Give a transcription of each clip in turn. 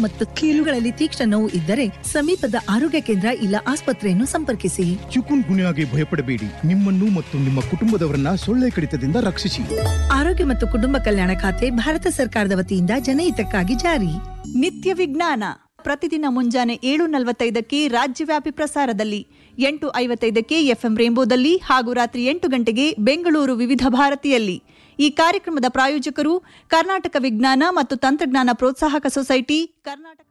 ಮತ್ತು ಕೀಲುಗಳಲ್ಲಿ ತೀಕ್ಷ್ಣ ನೋವು ಇದ್ದರೆ ಸಮೀಪದ ಆರೋಗ್ಯ ಕೇಂದ್ರ ಇಲ್ಲ ಆಸ್ಪತ್ರೆಯನ್ನು ಸಂಪರ್ಕಿಸಿ ಚಿಕುನ್ ಗುನ್ಯಾಗೆ ಭಯಪಡಬೇಡಿ ನಿಮ್ಮನ್ನು ಮತ್ತು ನಿಮ್ಮ ಕುಟುಂಬದವರನ್ನ ಸೊಳ್ಳೆ ಕಡಿತದಿಂದ ರಕ್ಷಿಸಿ ಆರೋಗ್ಯ ಮತ್ತು ಕುಟುಂಬ ಕಲ್ಯಾಣ ಖಾತೆ ಭಾರತ ಸರ್ಕಾರದ ವತಿಯಿಂದ ಜನಹಿತಕ್ಕಾಗಿ ಜಾರಿ ನಿತ್ಯ ವಿಜ್ಞಾನ ಪ್ರತಿದಿನ ಮುಂಜಾನೆ ಏಳು ನಲವತ್ತೈದಕ್ಕೆ ರಾಜ್ಯವ್ಯಾಪಿ ಪ್ರಸಾರದಲ್ಲಿ ಎಂಟು ಐವತ್ತೈದಕ್ಕೆ ಎಫ್ಎಂ ರೇಂಬೋದಲ್ಲಿ ಹಾಗೂ ರಾತ್ರಿ ಎಂಟು ಗಂಟೆಗೆ ಬೆಂಗಳೂರು ವಿವಿಧ ಭಾರತಿಯಲ್ಲಿ ಈ ಕಾರ್ಯಕ್ರಮದ ಪ್ರಾಯೋಜಕರು ಕರ್ನಾಟಕ ವಿಜ್ಞಾನ ಮತ್ತು ತಂತ್ರಜ್ಞಾನ ಪ್ರೋತ್ಸಾಹಕ ಸೊಸೈಟಿ ಕರ್ನಾಟಕ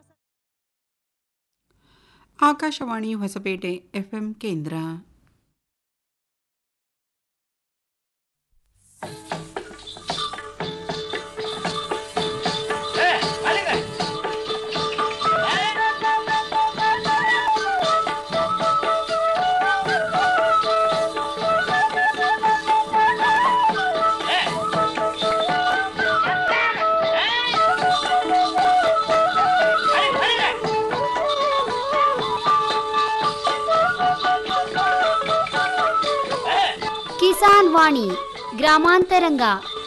ಆಕಾಶವಾಣಿ ಹೊಸಪೇಟೆ ಎಫ್ಎಂ ಕೇಂದ್ರ ಕಿಸಾನ್ ವಾಣಿ ಗ್ರಾಮಾಂತರಂಗ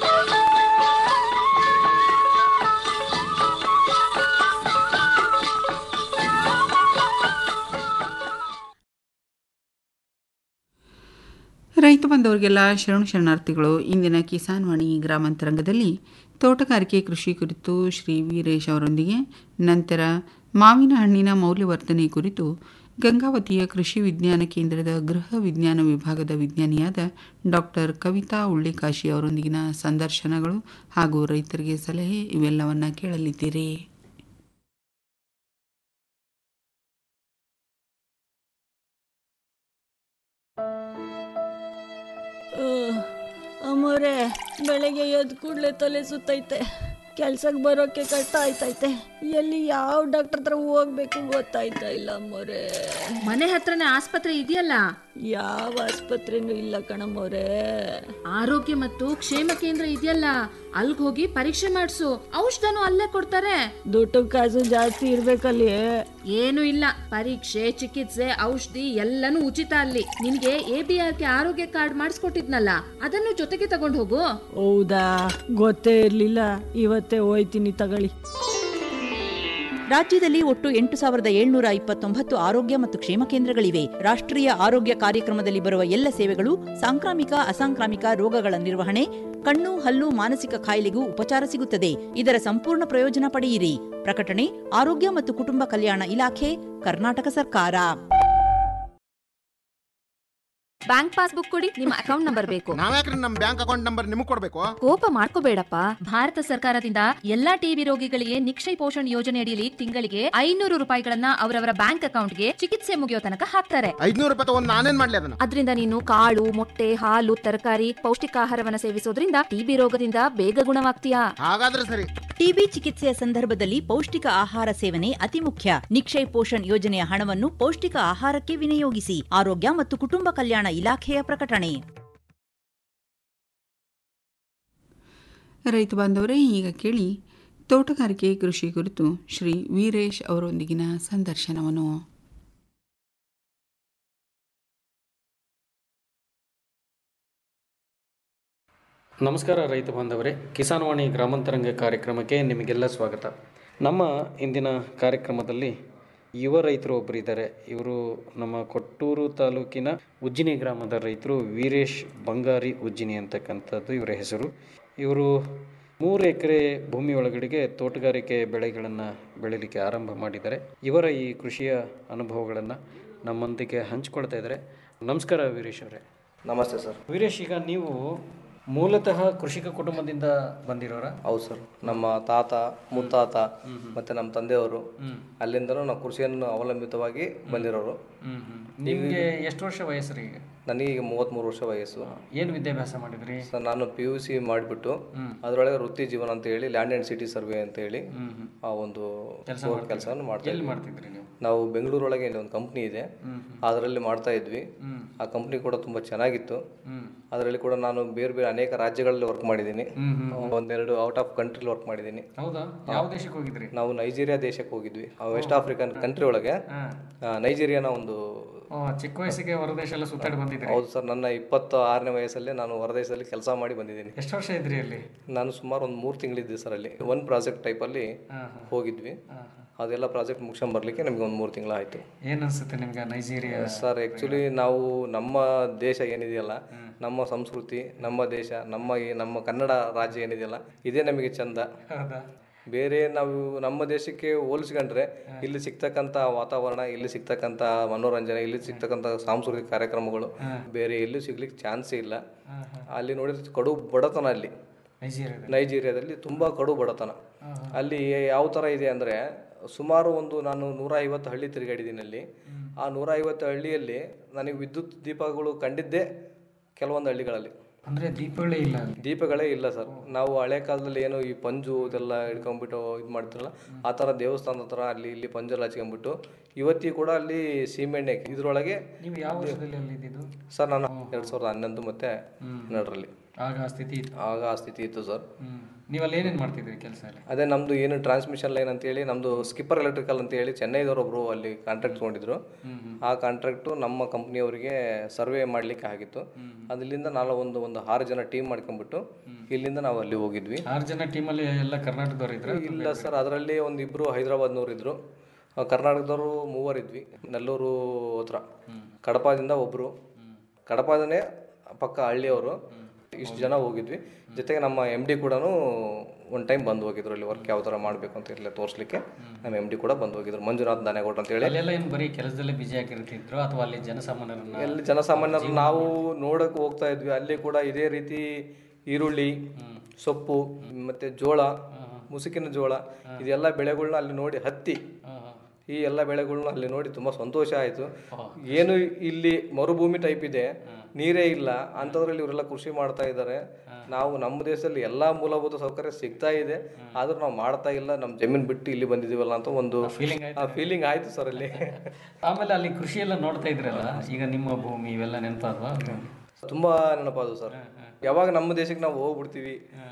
ರೈತ ಬಂದವರಿಗೆಲ್ಲ ಶರಣು ಶರಣಾರ್ಥಿಗಳು ಇಂದಿನ ಕಿಸಾನ್ ವಾಣಿ ಗ್ರಾಮಾಂತರಂಗದಲ್ಲಿ ತೋಟಗಾರಿಕೆ ಕೃಷಿ ಕುರಿತು ಶ್ರೀ ವೀರೇಶ್ ಅವರೊಂದಿಗೆ ನಂತರ ಮಾವಿನ ಹಣ್ಣಿನ ಮೌಲ್ಯವರ್ಧನೆ ಕುರಿತು ಗಂಗಾವತಿಯ ಕೃಷಿ ವಿಜ್ಞಾನ ಕೇಂದ್ರದ ಗೃಹ ವಿಜ್ಞಾನ ವಿಭಾಗದ ವಿಜ್ಞಾನಿಯಾದ ಡಾಕ್ಟರ್ ಕವಿತಾ ಉಳ್ಳಿಕಾಶಿ ಅವರೊಂದಿಗಿನ ಸಂದರ್ಶನಗಳು ಹಾಗೂ ರೈತರಿಗೆ ಸಲಹೆ ಇವೆಲ್ಲವನ್ನ ಕೇಳಲಿದ್ದೀರಿ ಅಮ್ಮೋರೆ ಬೆಳಗ್ಗೆ ಎದ್ದು ಕೂಡಲೇ ತಲೆ ಸುತ್ತೈತೆ ಕೆಲ್ಸಕ್ಕೆ ಬರೋಕೆ ಕಷ್ಟ ಆಯ್ತೈತೆ ಎಲ್ಲಿ ಯಾವ ಡಾಕ್ಟರ್ ಹತ್ರ ಹೋಗ್ಬೇಕು ಗೊತ್ತಾಯ್ತಾ ಇಲ್ಲ ಅಮ್ಮೋರೆ ಮನೆ ಹತ್ರನೇ ಆಸ್ಪತ್ರೆ ಇದೆಯಲ್ಲ ಯಾವ ಆಸ್ಪತ್ರೆನೂ ಇಲ್ಲ ಕಣಮ್ಮೋರೆ ಆರೋಗ್ಯ ಮತ್ತು ಕ್ಷೇಮ ಕೇಂದ್ರ ಇದೆಯಲ್ಲ ಅಲ್ಗ್ ಹೋಗಿ ಪರೀಕ್ಷೆ ಮಾಡಿಸು ಔಷಧನು ಅಲ್ಲೇ ಕೊಡ್ತಾರೆ ದುಡ್ಡು ಕಾಸು ಜಾಸ್ತಿ ಇರ್ಬೇಕಲ್ಲಿ ಏನು ಇಲ್ಲ ಪರೀಕ್ಷೆ ಚಿಕಿತ್ಸೆ ಔಷಧಿ ಎಲ್ಲನೂ ಉಚಿತ ಅಲ್ಲಿ ನಿನ್ಗೆ ಎ ಬಿ ಆರ್ ಕೆ ಆರೋಗ್ಯ ಕಾರ್ಡ್ ಮಾಡಿಸ್ಕೊಟ್ಟಿದ್ನಲ್ಲ ಅದನ್ನು ಜೊತೆಗೆ ತಗೊಂಡು ಹೋಗು ಹೌದಾ ಗೊತ್ತೇ ಇರ್ಲಿಲ್ಲ ಇವತ್ತೇ ಹೋಯ್ತೀನಿ ತಗೊಳ್ಳಿ ರಾಜ್ಯದಲ್ಲಿ ಒಟ್ಟು ಎಂಟು ಸಾವಿರದ ಏಳ್ನೂರ ಇಪ್ಪತ್ತೊಂಬತ್ತು ಆರೋಗ್ಯ ಮತ್ತು ಕ್ಷೇಮ ಕೇಂದ್ರಗಳಿವೆ ರಾಷ್ಟ್ರೀಯ ಆರೋಗ್ಯ ಕಾರ್ಯಕ್ರಮದಲ್ಲಿ ಬರುವ ಎಲ್ಲ ಸೇವೆಗಳು ಸಾಂಕ್ರಾಮಿಕ ಅಸಾಂಕ್ರಾಮಿಕ ರೋಗಗಳ ನಿರ್ವಹಣೆ ಕಣ್ಣು ಹಲ್ಲು ಮಾನಸಿಕ ಕಾಯಿಲೆಗೂ ಉಪಚಾರ ಸಿಗುತ್ತದೆ ಇದರ ಸಂಪೂರ್ಣ ಪ್ರಯೋಜನ ಪಡೆಯಿರಿ ಪ್ರಕಟಣೆ ಆರೋಗ್ಯ ಮತ್ತು ಕುಟುಂಬ ಕಲ್ಯಾಣ ಇಲಾಖೆ ಕರ್ನಾಟಕ ಸರ್ಕಾರ ಬ್ಯಾಂಕ್ ಪಾಸ್ಬುಕ್ ಕೊಡಿ ನಿಮ್ಮ ಅಕೌಂಟ್ ನಂಬರ್ ಬೇಕು ನಾವ್ಯಾಕ್ರಿ ನಮ್ ಬ್ಯಾಂಕ್ ಅಕೌಂಟ್ ನಂಬರ್ ನಿಮಗ್ ಕೊಡ್ಬೇಕು ಕೋಪ ಮಾಡ್ಕೋಬೇಡಪ್ಪ ಭಾರತ ಸರ್ಕಾರದಿಂದ ಎಲ್ಲಾ ಟಿಬಿ ರೋಗಿಗಳಿಗೆ ನಿಕ್ಷಯ್ ಪೋಷಣ್ ಯೋಜನೆ ಅಡಿಯಲ್ಲಿ ತಿಂಗಳಿಗೆ ಐನೂರು ರೂಪಾಯಿಗಳನ್ನ ಅವರವರ ಬ್ಯಾಂಕ್ ಅಕೌಂಟ್ಗೆ ಚಿಕಿತ್ಸೆ ಮುಗಿಯೋ ತನಕ ಹಾಕ್ತಾರೆ ಐದ್ನೂರು ರೂಪಾಯಿ ತಗೊಂಡ್ ನಾನೇನ್ ಮಾಡ್ಲಿ ಅದನ್ನ ಅದರಿಂದ ನೀನು ಕಾಳು ಮೊಟ್ಟೆ ಹಾಲು ತರಕಾರಿ ಪೌಷ್ಟಿಕಾಹಾರವನ್ನ ಸೇವಿಸೋದ್ರಿಂದ ಟಿಬಿ ರೋಗದಿಂದ ಬೇಗ ಗುಣವಾಗ್ತೀಯಾ ಹಾಗಾದ್ರೆ ಸರಿ ಟಿಬಿ ಚಿಕಿತ್ಸೆಯ ಸಂದರ್ಭದಲ್ಲಿ ಪೌಷ್ಟಿಕ ಆಹಾರ ಸೇವನೆ ಅತಿ ಮುಖ್ಯ ನಿಕ್ಷಯ್ ಪೋಷಣ್ ಯೋಜನೆಯ ಹಣವನ್ನು ಪೌಷ್ಟಿಕ ಆಹಾರಕ್ಕೆ ವಿನಿಯೋಗಿಸಿ ಆರೋಗ್ಯ ಮತ್ತು ಕುಟುಂಬ ಕಲ್ಯಾಣ ಇಲಾಖೆಯ ಪ್ರಕಟಣೆ ರೈತ ಬಾಂಧವರೇ ಈಗ ಕೇಳಿ ತೋಟಗಾರಿಕೆ ಕೃಷಿ ಕುರಿತು ಶ್ರೀ ವೀರೇಶ್ ಅವರೊಂದಿಗಿನ ಸಂದರ್ಶನವನ್ನು ನಮಸ್ಕಾರ ರೈತ ಬಾಂಧವರೇ ಕಿಸಾನ್ ವಾಣಿ ಗ್ರಾಮಾಂತರಂಗ ಕಾರ್ಯಕ್ರಮಕ್ಕೆ ನಿಮಗೆಲ್ಲ ಸ್ವಾಗತ ನಮ್ಮ ಇಂದಿನ ಕಾರ್ಯಕ್ರಮದಲ್ಲಿ ಯುವ ರೈತರು ಒಬ್ಬರು ಇದ್ದಾರೆ ಇವರು ನಮ್ಮ ಕೊಟ್ಟೂರು ತಾಲೂಕಿನ ಉಜ್ಜಿನಿ ಗ್ರಾಮದ ರೈತರು ವೀರೇಶ್ ಬಂಗಾರಿ ಉಜ್ಜಿನಿ ಅಂತಕ್ಕಂಥದ್ದು ಇವರ ಹೆಸರು ಇವರು ಮೂರು ಎಕರೆ ಭೂಮಿ ಒಳಗಡೆಗೆ ತೋಟಗಾರಿಕೆ ಬೆಳೆಗಳನ್ನು ಬೆಳೀಲಿಕ್ಕೆ ಆರಂಭ ಮಾಡಿದ್ದಾರೆ ಇವರ ಈ ಕೃಷಿಯ ಅನುಭವಗಳನ್ನು ನಮ್ಮೊಂದಿಗೆ ಹಂಚಿಕೊಳ್ತಾ ಇದ್ದಾರೆ ನಮಸ್ಕಾರ ವೀರೇಶ್ ಅವರೇ ನಮಸ್ತೆ ಸರ್ ವೀರೇಶ್ ಈಗ ನೀವು ಮೂಲತಃ ಕೃಷಿಕ ಕುಟುಂಬದಿಂದ ಬಂದಿರೋರ ಹೌದು ಸರ್ ನಮ್ಮ ತಾತ ಮುತ್ತಾತ ಮತ್ತೆ ನಮ್ಮ ತಂದೆಯವರು ಅಲ್ಲಿಂದನೂ ನಾವು ಕೃಷಿಯನ್ನು ಅವಲಂಬಿತವಾಗಿ ಬಂದಿರೋರು ನಿಮಗೆ ಎಷ್ಟು ವರ್ಷ ವಯಸ್ಸು ಈಗ ನನಗೆ ಈಗ ಮೂವತ್ತ್ಮೂರು ವರ್ಷ ವಯಸ್ಸು ಏನು ವಿದ್ಯಾಭ್ಯಾಸ ಮಾಡಿದ್ರಿ ಸರ್ ನಾನು ಪಿ ಯು ಸಿ ಮಾಡಿಬಿಟ್ಟು ಅದರೊಳಗೆ ವೃತ್ತಿ ಜೀವನ ಅಂತ ಹೇಳಿ ಲ್ಯಾಂಡ್ ಆ್ಯಂಡ್ ಸಿಟಿ ಸರ್ವೆ ಅಂತ ಹೇಳಿ ಆ ಒಂದು ಕೆಲಸವನ್ನು ಮಾಡ್ತಾ ಎಲ್ಲಿ ಇದ್ವಿ. ಮಾಡ್ತಿದ್ರಿ ನೀವು ನಾವು ಬೆಂಗಳೂರೊಳಗೆ ಇಲ್ಲಿ ಒಂದು ಕಂಪ್ನಿ ಇದೆ ಅದರಲ್ಲಿ ಮಾಡ್ತಾ ಇದ್ವಿ ಆ ಕಂಪ್ನಿ ಕೂಡ ತುಂಬ ಚೆನ್ನಾಗಿತ್ತು ಅದರಲ್ಲಿ ಕೂಡ ನಾನು ಬೇರೆ ಬೇರೆ ಅನೇಕ ರಾಜ್ಯಗಳಲ್ಲಿ ವರ್ಕ್ ಮಾಡಿದ್ದೀನಿ ಒಂದೆರಡು ಔಟ್ ಆಫ್ ಕಂಟ್ರಿಲಿ ವರ್ಕ್ ಮಾಡಿದ್ದೀನಿ ಹೌದಾ ಯಾವ ದೇಶಕ್ಕೆ ಹೋಗಿದ್ರಿ ನಾವು ನೈಜೀರಿಯಾ ದೇಶಕ್ಕೆ ಹೋಗಿದ್ವಿ ವೆಸ್ಟ್ ಆಫ್ರಿಕನ್ ಕಂಟ್ರಿ ಒಳಗೆ ಆ, ನೈಜೀರಿಯಾನ ಒಂದು ಓ, ಚಿಕ್ಕ ವಯಸ್ಸಿಗೆ ಹೊರದೇಶ ಎಲ್ಲ ಸುತ್ತಾಡಿ ಬಂದಿದ್ರಿ ಹೌದು ಸರ್ ನನ್ನ ಇಪ್ಪತ್ತು ಆರನೇ ವಯಸ್ಸಲ್ಲಿ ನಾನು ಹೊರದೇಶದಲ್ಲಿ ಕೆಲಸ ಮಾಡಿ ಬಂದಿದ್ದೀನಿ ಎಷ್ಟು ವರ್ಷ ಇದ್ರಿ ಅಲ್ಲಿ ನಾನು ಸುಮಾರು ಒಂದು ಮೂರು ತಿಂಗಳಿದ್ದೆ ಸರ್ ಅಲ್ಲಿ ಒನ್ ಪ್ರಾಜೆಕ್ಟ್ ಟೈಪಲ್ಲಿ ಹೋಗಿದ್ವಿ ಅದೆಲ್ಲ ಪ್ರಾಜೆಕ್ಟ್ ಮುಗಿಸ್ಕೊಂಡ್ ಬರ್ಲಿಕ್ಕೆ ನಮಗೆ ಒಂದು ಮೂರು ತಿಂಗಳು ಆಯಿತು ಏನು ಅನ್ಸುತ್ತೆ ನಿಮ್ಗೆ ನೈಜೀರಿಯಾ ಸರ್ ಆ್ಯಕ್ಚುಲಿ ನಾವು ನಮ್ಮ ದೇಶ ಏನಿದೆಯಲ್ಲ ನಮ್ಮ ಸಂಸ್ಕೃತಿ ನಮ್ಮ ದೇಶ ನಮ್ಮ ಈ ನಮ್ಮ ಕನ್ನಡ ರಾಜ್ಯ ಏನಿದೆಯಲ್ಲ ಇದೇ ನಮಗೆ ಚಂದ ಹೌದಾ ಬೇರೆ ನಾವು ನಮ್ಮ ದೇಶಕ್ಕೆ ಹೋಲಿಸ್ಕೊಂಡ್ರೆ ಇಲ್ಲಿ ಸಿಗ್ತಕ್ಕಂಥ ವಾತಾವರಣ ಇಲ್ಲಿ ಸಿಗ್ತಕ್ಕಂಥ ಮನೋರಂಜನೆ ಇಲ್ಲಿ ಸಿಗ್ತಕ್ಕಂಥ ಸಾಂಸ್ಕೃತಿಕ ಕಾರ್ಯಕ್ರಮಗಳು ಬೇರೆ ಎಲ್ಲೂ ಸಿಗ್ಲಿಕ್ಕೆ ಚಾನ್ಸೇ ಇಲ್ಲ ಅಲ್ಲಿ ನೋಡಿದ್ರೆ ಕಡು ಬಡತನ ಅಲ್ಲಿ ನೈಜೀರಿಯಾದಲ್ಲಿ ನೈಜೀರಿಯಾದಲ್ಲಿ ತುಂಬ ಕಡು ಬಡತನ ಅಲ್ಲಿ ಯಾವ ಥರ ಇದೆ ಅಂದರೆ ಸುಮಾರು ಒಂದು ನಾನು ನೂರ ಐವತ್ತು ಹಳ್ಳಿ ತಿರುಗಾಡಿದ್ದೀನಿ ಅಲ್ಲಿ ಆ ನೂರ ಐವತ್ತು ಹಳ್ಳಿಯಲ್ಲಿ ನನಗೆ ವಿದ್ಯುತ್ ದೀಪಗಳು ಕಂಡಿದ್ದೇ ಕೆಲವೊಂದು ಹಳ್ಳಿಗಳಲ್ಲಿ ಅಂದ್ರೆ ದೀಪಗಳೇ ಇಲ್ಲ ಅಲ್ಲಿ. ದೀಪಗಳೇ ಇಲ್ಲ ಸರ್ ನಾವು ಹಳೆ ಕಾಲದಲ್ಲಿ ಏನು ಈ ಪಂಜು ಇದೆಲ್ಲ ಹಿಡ್ಕೊಂಡ್ಬಿಟ್ಟು ಇದು ಮಾಡ್ತಿರಲ್ಲ ಆ ಥರ ದೇವಸ್ಥಾನದ ಹತ್ರ ಅಲ್ಲಿ ಇಲ್ಲಿ ಪಂಜೆಲ್ಲ ಹಚ್ಕೊಂಡ್ಬಿಟ್ಟು ಇವತ್ತಿಗೂ ಕೂಡ ಅಲ್ಲಿ ಸೀಮೆಣ್ಣೆ ಇದ್ರೊಳಗೆ ನೀವು ಯಾವ ವರ್ಷದಲ್ಲಿ ಅಲ್ಲಿ ಇದ್ದಿದ್ದು ಸರ್ ನಾನು ಎರಡು ಸಾವಿರದ ಹನ್ನೊಂದು ಮತ್ತೆ ಹನ್ನೆರಡರಲ್ಲಿ ಆಗ ಆ ಸ್ಥಿತಿ ಇತ್ತು ಆಗ ಆ ಸ್ಥಿತಿ ಇತ್ತು ಸರ್ ಹ್ಮ್ ನೀವು ಅಲ್ಲಿ ಏನೇನು ಮಾಡ್ತಿದ್ರಿ ಕೆಲಸ ಅಲ್ಲಿ ಅದೇ ನಮ್ದು ಏನು ಟ್ರಾನ್ಸ್ಮಿಷನ್ ಲೈನ್ ಅಂತ ಹೇಳಿ ನಮ್ದು ಸ್ಕಿಪ್ಪರ್ ಎಲೆಕ್ಟ್ರಿಕಲ್ ಅಂತ ಹೇಳಿ ಚೆನ್ನೈದವ್ರು ಒಬ್ರು ಅಲ್ಲಿ ಕಾಂಟ್ರಾಕ್ಟ್ ತೊಗೊಂಡಿದ್ರು ಆ ಕಾಂಟ್ರಾಕ್ಟು ನಮ್ಮ ಕಂಪ್ನಿಯವರಿಗೆ ಸರ್ವೆ ಮಾಡ್ಲಿಕ್ಕೆ ಆಗಿತ್ತು ಅದ್ರಿಂದ ನಾವು ಒಂದು ಒಂದು ಆರು ಜನ ಟೀಮ್ ಮಾಡ್ಕೊಂಡ್ಬಿಟ್ಟು ಇಲ್ಲಿಂದ ನಾವು ಅಲ್ಲಿ ಹೋಗಿದ್ವಿ ಆರು ಜನ ಟೀಮಲ್ಲಿ ಎಲ್ಲ ಕರ್ನಾಟಕದವ್ರು ಇದ್ರ ಇಲ್ಲ ಸರ್ ಅದರಲ್ಲಿ ಒಂದು ಇಬ್ರು ಹೈದರಾಬಾದ್ನವ್ರು ಇದ್ರು ಆ, ಕರ್ನಾಟಕದವರು ಮೂವರಿದ್ವಿ ನೆಲ್ಲೂರು ಹತ್ರ ಕಡಪದಿಂದ ಒಬ್ರು ಕಡಪದನೇ ಪಕ್ಕ ಹಳ್ಳಿಯವರು ಇಷ್ಟು ಜನ ಹೋಗಿದ್ವಿ ಜೊತೆಗೆ ನಮ್ಮ ಎಮ್ ಡಿ ಕೂಡ ಒಂದು ಟೈಮ್ ಬಂದು ಹೋಗಿದ್ರು ಅಲ್ಲಿ ವರ್ಕ್ ಯಾವ ಥರ ಮಾಡಬೇಕು ಅಂತ ಇರಲಿ ತೋರಿಸ್ಲಿಕ್ಕೆ ನಮ್ಮ ಎಮ್ ಡಿ ಕೂಡ ಬಂದು ಹೋಗಿದ್ರು ಮಂಜುನಾಥ್ ದಾನೆಗೌಡ ಅಂತ ಹೇಳಿ ಅಲ್ಲೆಲ್ಲ ಏನು ಬರೀ ಕೆಲಸದಲ್ಲೇ ಬಿಜಿ ಆಗಿರ್ತಿದ್ರು ಅಥವಾ ಅಲ್ಲಿ ಜನಸಾಮಾನ್ಯರನ್ನ ಎಲ್ಲಿ ಜನಸಾಮಾನ್ಯರು ನಾವು ನೋಡಕ್ಕೆ ಹೋಗ್ತಾ ಇದ್ವಿ ಅಲ್ಲಿ ಕೂಡ ಇದೇ ರೀತಿ ಈರುಳ್ಳಿ ಸೊಪ್ಪು ಮತ್ತೆ ಜೋಳ ಮುಸುಕಿನ ಜೋಳ ಇದೆಲ್ಲ ಬೆಳೆಗಳನ್ನ ಅಲ್ಲಿ ನೋಡಿ ಹತ್ತಿ ಈ ಎಲ್ಲ ಬೆಳೆಗಳನ್ನ ಅಲ್ಲಿ ನೋಡಿ ತುಂಬಾ ಸಂತೋಷ ಆಯಿತು ಏನು ಇಲ್ಲಿ ಮರುಭೂಮಿ ಟೈಪ್ ಇದೆ ನೀರೇ ಇಲ್ಲ ಅಂಥದ್ರಲ್ಲಿ ಇವರೆಲ್ಲ ಕೃಷಿ ಮಾಡ್ತಾ ಇದ್ದಾರೆ ನಾವು ನಮ್ಮ ದೇಶದಲ್ಲಿ ಎಲ್ಲಾ ಮೂಲಭೂತ ಸೌಕರ್ಯ ಸಿಗ್ತಾ ಇದೆ ಆದ್ರೂ ನಾವು ಮಾಡ್ತಾ ಇಲ್ಲ ನಮ್ಮ ಜಮೀನ್ ಬಿಟ್ಟು ಇಲ್ಲಿ ಬಂದಿದೀವಲ್ಲ ಅಂತ ಒಂದು ಫೀಲಿಂಗ್ ಆಯ್ತು ಸರ್ ಅಲ್ಲಿ ಆಮೇಲೆ ಅಲ್ಲಿ ಕೃಷಿ ಎಲ್ಲ ನೋಡ್ತಾ ಇದ್ರಲ್ಲ ಈಗ ನಿಮ್ಮ ಭೂಮಿ ಇವೆಲ್ಲ ನೆನಪಾದ್ವಾ ತುಂಬಾ ನೆನಪಾದು ಸರ್ ಯಾವಾಗ ನಮ್ಮ ದೇಶಕ್ಕೆ ನಾವು ಹೋಗ್ಬಿಡ್ತೀವಿ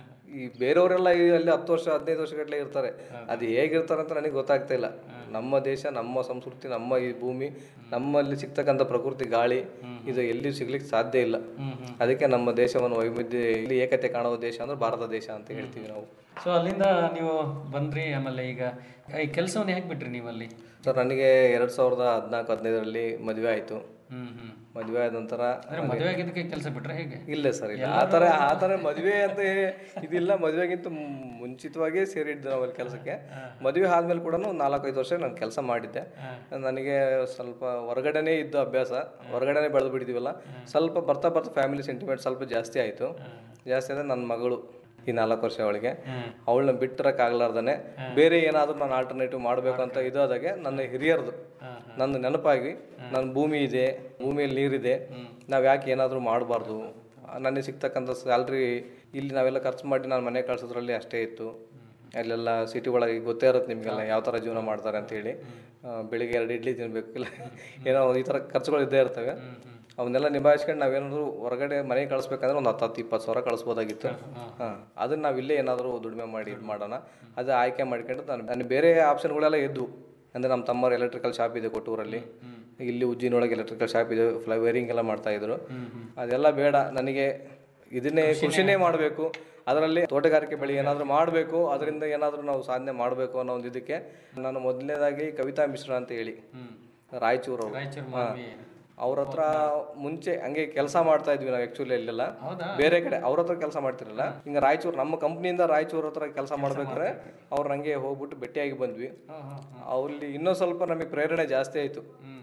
ಈ ಬೇರೆಯವರೆಲ್ಲ ಈ ಅಲ್ಲಿ ಹತ್ತು ವರ್ಷ ಹದಿನೈದು ವರ್ಷ ಗಟ್ಟಲೆ ಇರ್ತಾರೆ ಅದು ಹೇಗಿರ್ತಾರೆ ಅಂತ ನನಗೆ ಗೊತ್ತಾಗ್ತಾ ಇಲ್ಲ ನಮ್ಮ ದೇಶ ನಮ್ಮ ಸಂಸ್ಕೃತಿ ನಮ್ಮ ಈ ಭೂಮಿ ನಮ್ಮಲ್ಲಿ ಸಿಗ್ತಕ್ಕಂಥ ಪ್ರಕೃತಿ ಗಾಳಿ ಇದು ಎಲ್ಲಿ ಸಿಗ್ಲಿಕ್ಕೆ ಸಾಧ್ಯ ಇಲ್ಲ ಅದಕ್ಕೆ ನಮ್ಮ ದೇಶವನ್ನು ವೈವಿಧ್ಯ ಇಲ್ಲಿ ಏಕತೆ ಕಾಣುವ ದೇಶ ಅಂದ್ರೆ ಭಾರತ ದೇಶ ಅಂತ ಹೇಳ್ತೀವಿ ನಾವು ಸೊ ಅಲ್ಲಿಂದ ನೀವು ಬಂದ್ರಿ ಆಮೇಲೆ ಈಗ ಈ ಕೆಲಸವನ್ನು ಹೇಗೆ ಬಿಟ್ರಿ ನೀವು ಅಲ್ಲಿ ಸರ್ ನನಗೆ ಎರಡ್ ಸಾವಿರದ ಹದಿನಾಲ್ಕು ಹದಿನೈದರಲ್ಲಿ ಮದುವೆ ಆಯಿತು ಹ್ಮ್ ಹ್ಮ್ ಮದುವೆ ಆದ ನಂತರ ಅಂದ್ರೆ ಮದುವೆ ಆಗಿದ್ದಕ್ಕೆ ಕೆಲಸ ಬಿಟ್ರೆ ಹೇಗೆ ಇಲ್ಲ ಸರ್ ಇಲ್ಲ ಆ ಥರ ಆ ಥರ ಮದುವೆ ಅಂತ ಇದಿಲ್ಲ ಮದುವೆಗಿಂತ ಮುಂಚಿತವಾಗೇ ಸೇರಿದ್ದು ನಾವು ಅಲ್ಲಿ ಕೆಲಸಕ್ಕೆ ಮದುವೆ ಆದ್ಮೇಲೆ ಕೂಡ ಒಂದು ನಾಲ್ಕೈದು ವರ್ಷ ನಾನು ಕೆಲಸ ಮಾಡಿದ್ದೆ ನನಗೆ ಸ್ವಲ್ಪ ಹೊರಗಡೆನೇ ಇದ್ದು ಅಭ್ಯಾಸ ಹೊರಗಡೆನೇ ಬೆಳೆದು ಬಿಟ್ಟಿದ್ದೀವಲ್ಲ ಸ್ವಲ್ಪ ಬರ್ತಾ ಬರ್ತಾ ಫ್ಯಾಮಿಲಿ ಸೆಂಟಿಮೆಂಟ್ ಸ್ವಲ್ಪ ಜಾಸ್ತಿ ಆಯಿತು ಜಾಸ್ತಿ ಅಂದರೆ ನನ್ನ ಮಗಳು ಈ ನಾಲ್ಕು ವರ್ಷ ಅವಳಿಗೆ ಅವಳನ್ನ ಬಿಟ್ಟಿರಕ್ಕಾಗ್ಲಾರ್ದನೆ ಬೇರೆ ಏನಾದರೂ ನಾನು ಆಲ್ಟರ್ನೇಟಿವ್ ಮಾಡಬೇಕು ಅಂತ ಇದಾದಾಗೆ ನನ್ನ ಹಿರಿಯರದು ನನ್ನ ನೆನಪಾಗಿ ನನ್ನ ಭೂಮಿ ಇದೆ ಭೂಮಿಯಲ್ಲಿ ನೀರಿದೆ ನಾವು ಯಾಕೆ ಏನಾದರೂ ಮಾಡಬಾರ್ದು ನನಗೆ ಸಿಗ್ತಕ್ಕಂಥ ಸ್ಯಾಲ್ರಿ ಇಲ್ಲಿ ನಾವೆಲ್ಲ ಖರ್ಚು ಮಾಡಿ ನಾನು ಮನೆ ಕಳ್ಸೋದ್ರಲ್ಲಿ ಅಷ್ಟೇ ಇತ್ತು ಅಲ್ಲೆಲ್ಲ ಸಿಟಿ ಒಳಗೆ ಗೊತ್ತೇ ಇರುತ್ತೆ ನಿಮಗೆಲ್ಲ ಯಾವ ಥರ ಜೀವನ ಮಾಡ್ತಾರೆ ಅಂತೇಳಿ ಆ, ಬೆಳಿಗ್ಗೆ ಎರಡು ಇಡ್ಲಿ ತಿನ್ಬೇಕು ಇಲ್ಲ ಏನೋ ಈ ಥರ ಖರ್ಚುಗಳು ಇದ್ದೇ ಇರ್ತವೆ ಅವನ್ನೆಲ್ಲ ನಿಭಾಯಿಸ್ಕೊಂಡು ನಾವೇನಾದ್ರು ಹೊರಗಡೆ ಮನೆಗೆ ಕಳಿಸ್ಬೇಕಂದ್ರೆ ಒಂದು ಹತ್ತು ಹತ್ತು ಇಪ್ಪತ್ತು ಸಾವಿರ ಕಳಿಸ್ಬೋದಾಗಿತ್ತು ಹಾಂ ಅದನ್ನ ನಾವು ಇಲ್ಲೇ ಏನಾದರೂ ದುಡಿಮೆ ಮಾಡಿ ಇದು ಮಾಡೋಣ ಅದು ಆಯ್ಕೆ ಮಾಡ್ಕೊಂಡು ನಾನು ನನಗೆ ಬೇರೆ ಆಪ್ಷನ್ಗಳೆಲ್ಲ ಇದ್ವು ಅಂದರೆ ನಮ್ಮ ತಮ್ಮವ್ರ ಎಲೆಕ್ಟ್ರಿಕಲ್ ಶಾಪ್ ಇದೆ ಕೊಟ್ಟೂರಲ್ಲಿ ಇಲ್ಲಿ ಉಜ್ಜಿನೊಳಗೆ ಎಲೆಕ್ಟ್ರಿಕಲ್ ಶಾಪ್ ಇದೆ ಫ್ಲೈ ವೈರಿಂಗ್ ಎಲ್ಲ ಮಾಡ್ತಾ ಇದ್ರು ಅದೆಲ್ಲ ಬೇಡ ನನಗೆ ಇದನ್ನೇ ಕೃಷಿನೇ ಮಾಡಬೇಕು ಅದರಲ್ಲಿ ತೋಟಗಾರಿಕೆ ಬೆಳೆ ಏನಾದರೂ ಮಾಡಬೇಕು ಅದರಿಂದ ಏನಾದರೂ ನಾವು ಸಾಧನೆ ಮಾಡಬೇಕು ಅನ್ನೋ ಒಂದು ಇದಕ್ಕೆ ನಾನು ಮೊದಲನೇದಾಗಿ ಕವಿತಾ ಮಿಶ್ರ ಅಂತ ಹೇಳಿ ರಾಯಚೂರು ರಾಯಚೂರು ಅವರು ಅವ್ರ ಹತ್ರ ಮುಂಚೆ ಹಂಗೆ ಕೆಲಸ ಮಾಡ್ತಾ ಇದ್ವಿ ನಾವು ಆಕ್ಚುಲಿ ಅಲ್ಲೆಲ್ಲ ಬೇರೆ ಕಡೆ ಅವ್ರ ಹತ್ರ ಕೆಲಸ ಮಾಡ್ತಿರಲ್ಲ ಹಿಂಗ ರಾಯಚೂರು ನಮ್ಮ ಕಂಪ್ನಿಯಿಂದ ರಾಯಚೂರ್ ಹತ್ರ ಕೆಲಸ ಮಾಡ್ಬೇಕಾದ್ರೆ ಅವ್ರ ಹಂಗೆ ಹೋಗ್ಬಿಟ್ಟು ಭೇಟಿಯಾಗಿ ಬಂದ್ವಿ ಅವ್ರಲ್ಲಿ ಇನ್ನೂ ಸ್ವಲ್ಪ ನಮಗೆ ಪ್ರೇರಣೆ ಜಾಸ್ತಿ ಆಯ್ತು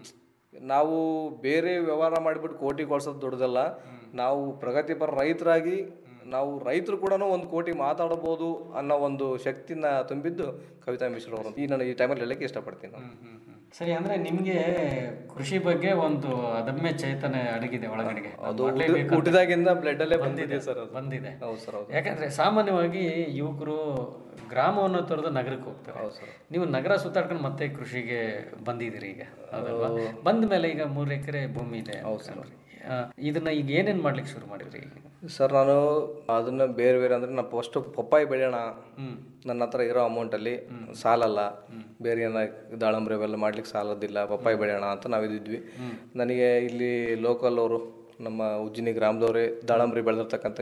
ನಾವು ಬೇರೆ ವ್ಯವಹಾರ ಮಾಡಿಬಿಟ್ಟು ಕೋಟಿ ಕೊಡ್ಸೋದು ದೊಡ್ಡದಲ್ಲ ನಾವು ಪ್ರಗತಿಪರ ರೈತರಾಗಿ ನಾವು ರೈತರು ಕೂಡ ಒಂದು ಕೋಟಿ ಮಾತಾಡಬಹುದು ಅನ್ನೋ ಒಂದು ಶಕ್ತಿನ ತುಂಬಿದ್ದು ಕವಿತಾ ಮಿಶ್ರ ಅವರು ಈ ನಾನು ಈ ಟೈಮಲ್ಲಿ ಹೇಳಕ್ಕೆ ಇಷ್ಟಪಡ್ತೀನಿ ನಾನು. ಸರಿ ಅಂದ್ರೆ ನಿಮ್ಗೆ ಕೃಷಿ ಬಗ್ಗೆ ಒಂದು ಅದಮ್ಯ ಚೈತನ್ಯ ಅಡಗಿದೆ ಒಳಗಡೆಗೆ ಅದು ಮಾಡ್ಲೇಬೇಕು ಹುಟ್ಟಿ- ಅಂತ. ಹುಟ್ಟಿದಾಗಿಂದ ಬ್ಲಡ್ ಅಲ್ಲೇ ಬಂದಿದೆ ಸರ್ ಅದು ಬಂದಿದೆ ಹೌದು ಸರ್ ಹೌದು ಯಾಕಂದ್ರೆ ಸಾಮಾನ್ಯವಾಗಿ ಯುವಕರು ಗ್ರಾಮವನ್ನು ತೊರೆದು ನಗರಕ್ಕೆ ಹೋಗ್ತಾರೆ ನೀವು ನಗರ ಸುತ್ತಾಡ್ಕೊಂಡು ಮತ್ತೆ ಕೃಷಿಗೆ ಬಂದಿದ್ದೀರಿ ಈಗ ಹೌದಲ್ವಾ ಬಂದ ಮೇಲೆ ಈಗ ಮೂರು ಎಕರೆ ಭೂಮಿ ಇದೆ ಅನ್ಕೊಂಡ್ರಿ. ಆ, ಇದನ್ನ ಈಗ ಏನೇನ್ ಮಾಡ್ಲಿಕ್ಕೆ ಶುರು ಮಾಡಿದ್ರಿ ಈಗ ಸರ್ ನಾನು ಅದನ್ನ ಬೇರೆ ಬೇರೆ ಅಂದ್ರೆ ನಾನು ಫಸ್ಟ್ ಪಪ್ಪಾಯಿ ಬೆಳೆಯೋಣ ನನ್ನ ಹತ್ರ ಇರೋ ಅಮೌಂಟಲ್ಲಿ ಸಾಲಲ್ಲ ಬೇರೆ ಏನ ದಾಳಂಬ್ರಿ ಅವೆಲ್ಲ ಮಾಡ್ಲಿಕ್ಕೆ ಸಾಲದಿಲ್ಲ ಪಪ್ಪಾಯಿ ಬೆಳೆಯೋಣ ಅಂತ ನಾವು ಇದ್ದಿದ್ವಿ ನನಗೆ ಇಲ್ಲಿ ಲೋಕಲ್ ಅವರು ನಮ್ಮ ಉಜ್ಜಿನಿ ಗ್ರಾಮದವರೇ ದಾಳಂಬ್ರಿ ಬೆಳೆದಿರ್ತಕ್ಕಂಥ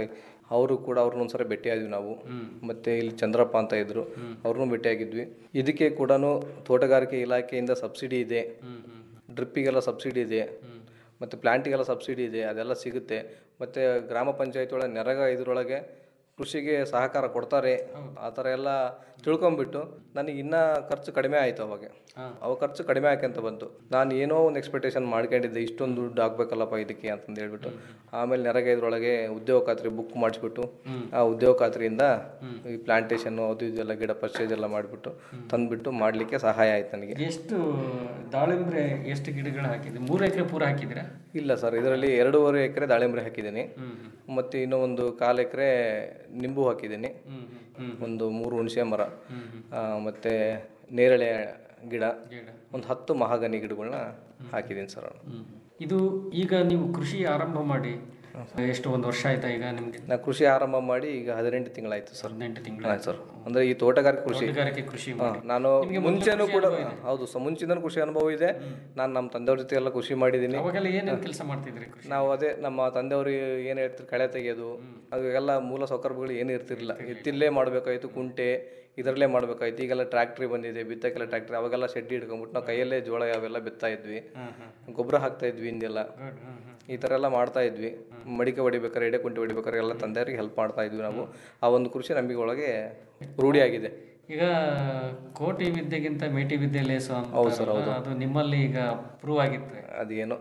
ಅವರು ಕೂಡ ಅವ್ರನ್ನ ಒಂದ್ಸರಿ ಭೇಟಿಯಾದ್ವಿ ನಾವು ಮತ್ತೆ ಇಲ್ಲಿ ಚಂದ್ರಪ್ಪ ಅಂತ ಇದ್ರು ಅವ್ರನ್ನೂ ಭೇಟಿಯಾಗಿದ್ವಿ ಇದಕ್ಕೆ ಕೂಡ ತೋಟಗಾರಿಕೆ ಇಲಾಖೆಯಿಂದ ಸಬ್ಸಿಡಿ ಇದೆ ಡ್ರಿಪ್ಪಿಗೆಲ್ಲ ಸಬ್ಸಿಡಿ ಇದೆ ಮತ್ತು ಪ್ಲಾಂಟಿಗೆಲ್ಲ ಸಬ್ಸಿಡಿ ಇದೆ ಅದೆಲ್ಲ ಸಿಗುತ್ತೆ ಮತ್ತು ಗ್ರಾಮ ಪಂಚಾಯತ್ ಒಳಗೆ ನೆರಗ ಇದ್ರೊಳಗೆ ಕೃಷಿಗೆ ಸಹಕಾರ ಕೊಡ್ತಾರೆ ಆ ಥರ ಎಲ್ಲ ತಿಳ್ಕೊಂಬಿಟ್ಟು ನನಗೆ ಇನ್ನೂ ಖರ್ಚು ಕಡಿಮೆ ಆಯಿತು ಅವಾಗ ಅವಾಗ ಖರ್ಚು ಕಡಿಮೆ ಆಯ್ಕೊಂತ ಬಂತು ನಾನು ಏನೋ ಒಂದು ಎಕ್ಸ್ಪೆಕ್ಟೇಷನ್ ಮಾಡ್ಕೊಂಡಿದ್ದೆ ಇಷ್ಟೊಂದು ದುಡ್ಡು ಆಗ್ಬೇಕಲ್ಲಪ್ಪ ಇದಕ್ಕೆ ಅಂತಂದು ಹೇಳ್ಬಿಟ್ಟು ಆಮೇಲೆ ನೆರಗ ಇದ್ರೊಳಗೆ ಉದ್ಯೋಗ ಖಾತ್ರಿ ಬುಕ್ ಮಾಡಿಸ್ಬಿಟ್ಟು ಆ ಉದ್ಯೋಗ ಖಾತ್ರಿಯಿಂದ ಈ ಪ್ಲಾಂಟೇಶನ್ ಅದು ಇದೆಲ್ಲ ಗಿಡ ಪರ್ಚೇಸ್ ಎಲ್ಲ ಮಾಡಿಬಿಟ್ಟು ತಂದುಬಿಟ್ಟು ಮಾಡಲಿಕ್ಕೆ ಸಹಾಯ ಆಯ್ತು ನನಗೆ ಎಷ್ಟು ದಾಳಿಂಬ್ರೆ ಎಷ್ಟು ಗಿಡಗಳು ಹಾಕಿದ್ರಿ ಮೂರು ಎಕರೆ ಪೂರ ಹಾಕಿದ್ದೀರಾ ಇಲ್ಲ ಸರ್ ಇದರಲ್ಲಿ ಎರಡೂವರೆ ಎಕರೆ ದಾಳಿಂಬರೆ ಹಾಕಿದ್ದೀನಿ ಮತ್ತು ಇನ್ನೂ ಒಂದು ಕಾಲು ಎಕರೆ ನಿಂಬು ಹಾಕಿದ್ದೀನಿ ಒಂದು ಮೂರು ಹುಣಸೆ ಮರ ಆ, ಮತ್ತೆ ನೇರಳೆ ಗಿಡ ಒಂದು ಹತ್ತು ಮಹಾಗನಿ ಗಿಡಗಳನ್ನ ಹಾಕಿದ್ದೀನಿ ಸರ್ ನಾನು ಇದು ಈಗ ನೀವು ಕೃಷಿ ಆರಂಭ ಮಾಡಿ ಎಷ್ಟು ಒಂದು ವರ್ಷ ಆಯ್ತಾ ಈಗ ನಿಮಗೆ ನಾ ಕೃಷಿ ಆರಂಭ ಮಾಡಿ ಈಗ ಹದಿನೆಂಟು ತಿಂಗಳಾಯ್ತು ಸರ್ ಹದಿನೆಂಟು ತಿಂಗಳು ಆಯ್ತು ಸರ್ ಅಂದ್ರೆ ಈ ತೋಟಗಾರಿಕೆ ಕೃಷಿ ತೋಟಗಾರಿಕೆ ಕೃಷಿ ಹಾ, ನಾನು ಮುಂಚೆನೂ ಕೂಡ ಹೌದು ಸರ್ ಮುಂಚಿನ ಕೃಷಿ ಅನುಭವ ಇದೆ ನಾನು ನಮ್ಮ ತಂದೆಯವ್ರ ಜೊತೆ ಎಲ್ಲ ಕೃಷಿ ಮಾಡಿದ್ದೀನಿ ಅವಾಗೆಲ್ಲ ಏನೇನು ಕೆಲಸ ಮಾಡ್ತಿದ್ರಿ ಕೃಷಿ ನಾವು ಅದೇ ನಮ್ಮ ತಂದೆಯವರು ಏನು ಹೇಳ್ತಾರೆ ಕಳೆ ತೆಗೆಯೋದು ಅವೆಲ್ಲ ಮೂಲ ಸೌಕರ್ಯಗಳು ಏನು ಇರ್ತಿರ್ಲಿಲ್ಲ ಎತ್ತಿಲ್ಲೇ ಮಾಡಬೇಕಾಯ್ತು ಕುಂಟೆ ಇದರಲ್ಲೇ ಮಾಡಬೇಕಾಯ್ತು ಈಗೆಲ್ಲ ಟ್ರ್ಯಾಕ್ಟ್ರಿ ಬಂದಿದೆ ಬಿತ್ತಕ್ಕೆಲ್ಲ ಟ್ರ್ಯಾಕ್ಟ್ರಿ ಅವಾಗೆಲ್ಲ ಶೆಡ್ ಹಿಡ್ಕೊಂಡ್ಬಿಟ್ಟು ನಾವು ಕೈಯಲ್ಲೇ ಜೋಳ ಅವೆಲ್ಲ ಬಿತ್ತಾ ಇದ್ವಿ ಗೊಬ್ಬರ ಹಾಕ್ತಾ ಇದ್ವಿ ಹಿಂದೆಲ್ಲ ಈ ಥರ ಎಲ್ಲ ಮಾಡ್ತಾ ಇದ್ವಿ ಮಡಿಕೆ ಹೊಡಿಬೇಕಾರೆ ಎಡೆ ಕುಂಟೆ ಹೊಡಿಬೇಕಾರೆ ಎಲ್ಲ ತಂದೆಯವ್ರಿಗೆ ಹೆಲ್ಪ್ ಮಾಡ್ತಾ ಇದ್ವಿ ನಾವು ಆ ಒಂದು ಕೃಷಿ ನಮಗೆ ಒಳಗೆ ರೂಢಿಯಾಗಿದೆ ಈಗ ಕೋಟಿ ವಿದ್ಯೆಗಿಂತ ಮೇಟಿ ವಿದ್ಯೆ ಲೇಸು ಅಂತ ಹೌದು ಸರ್, ಹೌದು. ಅದು ನಿಮ್ಮಲ್ಲಿ ಈಗ ಪ್ರೂವ್ ಆಗಿತ್ತು ಅದೇನೋ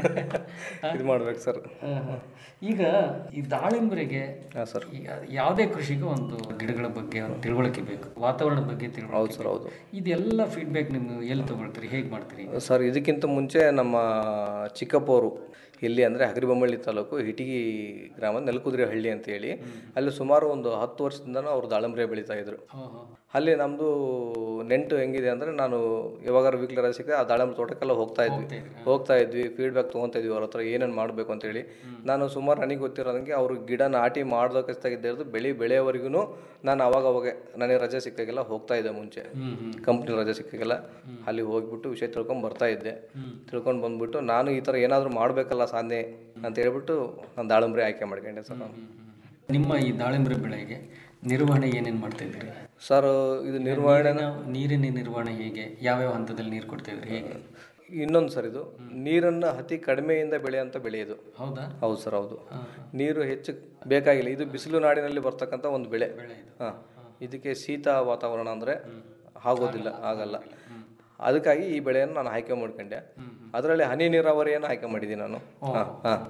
ಇದು ಮಾಡ್ಬೇಕು ಸರ್ ಈಗ ಈ ದಾಳಿಂಬರಿಗೆ ಹಾಂ ಸರ್ ಈಗ ಯಾವುದೇ ಕೃಷಿಗೂ ಒಂದು ಗಿಡಗಳ ಬಗ್ಗೆ ಒಂದು ತಿಳುವಳಿಕೆ ಬೇಕು ವಾತಾವರಣದ ಬಗ್ಗೆ ತಿಳುವಳಿಕೆ ಹೌದು ಸರ್ ಹೌದು ಇದೆಲ್ಲ ಫೀಡ್ಬ್ಯಾಕ್ ನೀವು ಎಲ್ಲಿ ತಗೊಳ್ತೀರಿ ಹೇಗೆ ಮಾಡ್ತೀರಿ ಸರ್ ಇದಕ್ಕಿಂತ ಮುಂಚೆ ನಮ್ಮ ಚಿಕ್ಕಪ್ಪವರು ಎಲ್ಲಿ ಅಂದರೆ ಹಗರಿಬೊಮ್ಮಳ್ಳಿ ತಾಲೂಕು ಹಿಟಿಗಿ ಗ್ರಾಮ ನೆಲಕುದುರೆ ಹಳ್ಳಿ ಅಂತ ಹೇಳಿ ಅಲ್ಲಿ ಸುಮಾರು ಒಂದು ಹತ್ತು ವರ್ಷದಿಂದನೂ ಅವರು ದಾಳಂಬ್ರೆ ಬೆಳೀತಾ ಇದ್ರು ಅಲ್ಲಿ ನಮ್ಮದು ನೆಂಟು ಹೆಂಗಿದೆ ಅಂದರೆ ನಾನು ಯಾವಾಗಾರು ವೀಕ್ಲಿ ರಜೆ ಸಿಕ್ಕರೆ ಆ ದಾಳಂಬ್ರೆ ತೋಟಕ್ಕೆಲ್ಲ ಹೋಗ್ತಾ ಇದ್ವಿ ಹೋಗ್ತಾ ಇದ್ವಿ ಫೀಡ್ಬ್ಯಾಕ್ ತೊಗೊತಾ ಇದ್ವಿ ಅವ್ರ ಹತ್ರ ಏನೇನು ಮಾಡಬೇಕು ಅಂತೇಳಿ ನಾನು ಸುಮಾರು ನನಗೆ ಗೊತ್ತಿರೋದಂಗೆ ಅವರು ಗಿಡ ನಾಟಿ ಮಾಡ್ದಕ್ಕಿದ್ದಾಗಿದ್ದು ಬೆಳೆ ಬೆಳೆಯವರೆಗೂ ನಾನು ಅವಾಗ ಅವಾಗ ನನಗೆ ರಜೆ ಸಿಕ್ಕಾಗೆಲ್ಲ ಹೋಗ್ತಾ ಇದ್ದೆ ಮುಂಚೆ ಕಂಪ್ನಿ ರಜೆ ಸಿಕ್ಕಾಗೆಲ್ಲ ಅಲ್ಲಿ ಹೋಗ್ಬಿಟ್ಟು ವಿಷಯ ತಿಳ್ಕೊಂಡು ಬರ್ತಾ ಇದ್ದೆ ತಿಳ್ಕೊಂಡು ಬಂದ್ಬಿಟ್ಟು ನಾನು ಈ ಥರ ಏನಾದರೂ ಮಾಡಬೇಕಲ್ಲ ಸಾಧನೆ ಅಂತ ಹೇಳ್ಬಿಟ್ಟು ನಾನು ದಾಳಂಬ್ರೆ ಆಯ್ಕೆ ಮಾಡ್ಕೊಂಡೆ ಸರ್ ನಾನು ನಿಮ್ಮ ಈ ದಾಳಿಂಬರೆ ಬೆಳೆಗೆ ನಿರ್ವಹಣೆ ಏನೇನು ಮಾಡ್ತಾ ಇದ್ದೀರಿ ಸರ್ ಇದು ನಿರ್ವಹಣೆ ನೀರಿನ- ನೀರಿನ ನಿರ್ವಹಣೆ ಹೇಗೆ ಯಾವ್ಯಾವ ಹಂತದಲ್ಲಿ ನೀರು ಕೊಡ್ತಾ ಇದ್ರಿ ಹೇಗೆ ಇನ್ನೊಂದು ಸರ್ ಇದು ನೀರನ್ನು ಅತಿ ಕಡಿಮೆಯಿಂದ ಬೆಳೆಯುವಂಥ ಬೆಳೆ ಇದು ಹೌದಾ ಹೌದು ಸರ್ ಹೌದು ನೀರು ಹೆಚ್ಚು ಬೇಕಾಗಿಲ್ಲ ಇದು ಬಿಸಿಲು ನಾಡಿನಲ್ಲಿ ಬರ್ತಕ್ಕಂಥ ಒಂದು ಬೆಳೆ ಹಾಂ ಇದಕ್ಕೆ ಶೀತ ವಾತಾವರಣ ಅಂದರೆ ಆಗೋದಿಲ್ಲ ಆಗಲ್ಲ ಅದಕ್ಕಾಗಿ ಈ ಬೆಳೆಯನ್ನು ನಾನು ಆಯ್ಕೆ ಮಾಡ್ಕೊಂಡೆ ಅದರಲ್ಲಿ ಹನಿ ನೀರಾವರಿಯನ್ನು ಆಯ್ಕೆ ಮಾಡಿದ್ದೀನಿ ನಾನು ಹಾಂ ಹಾಂ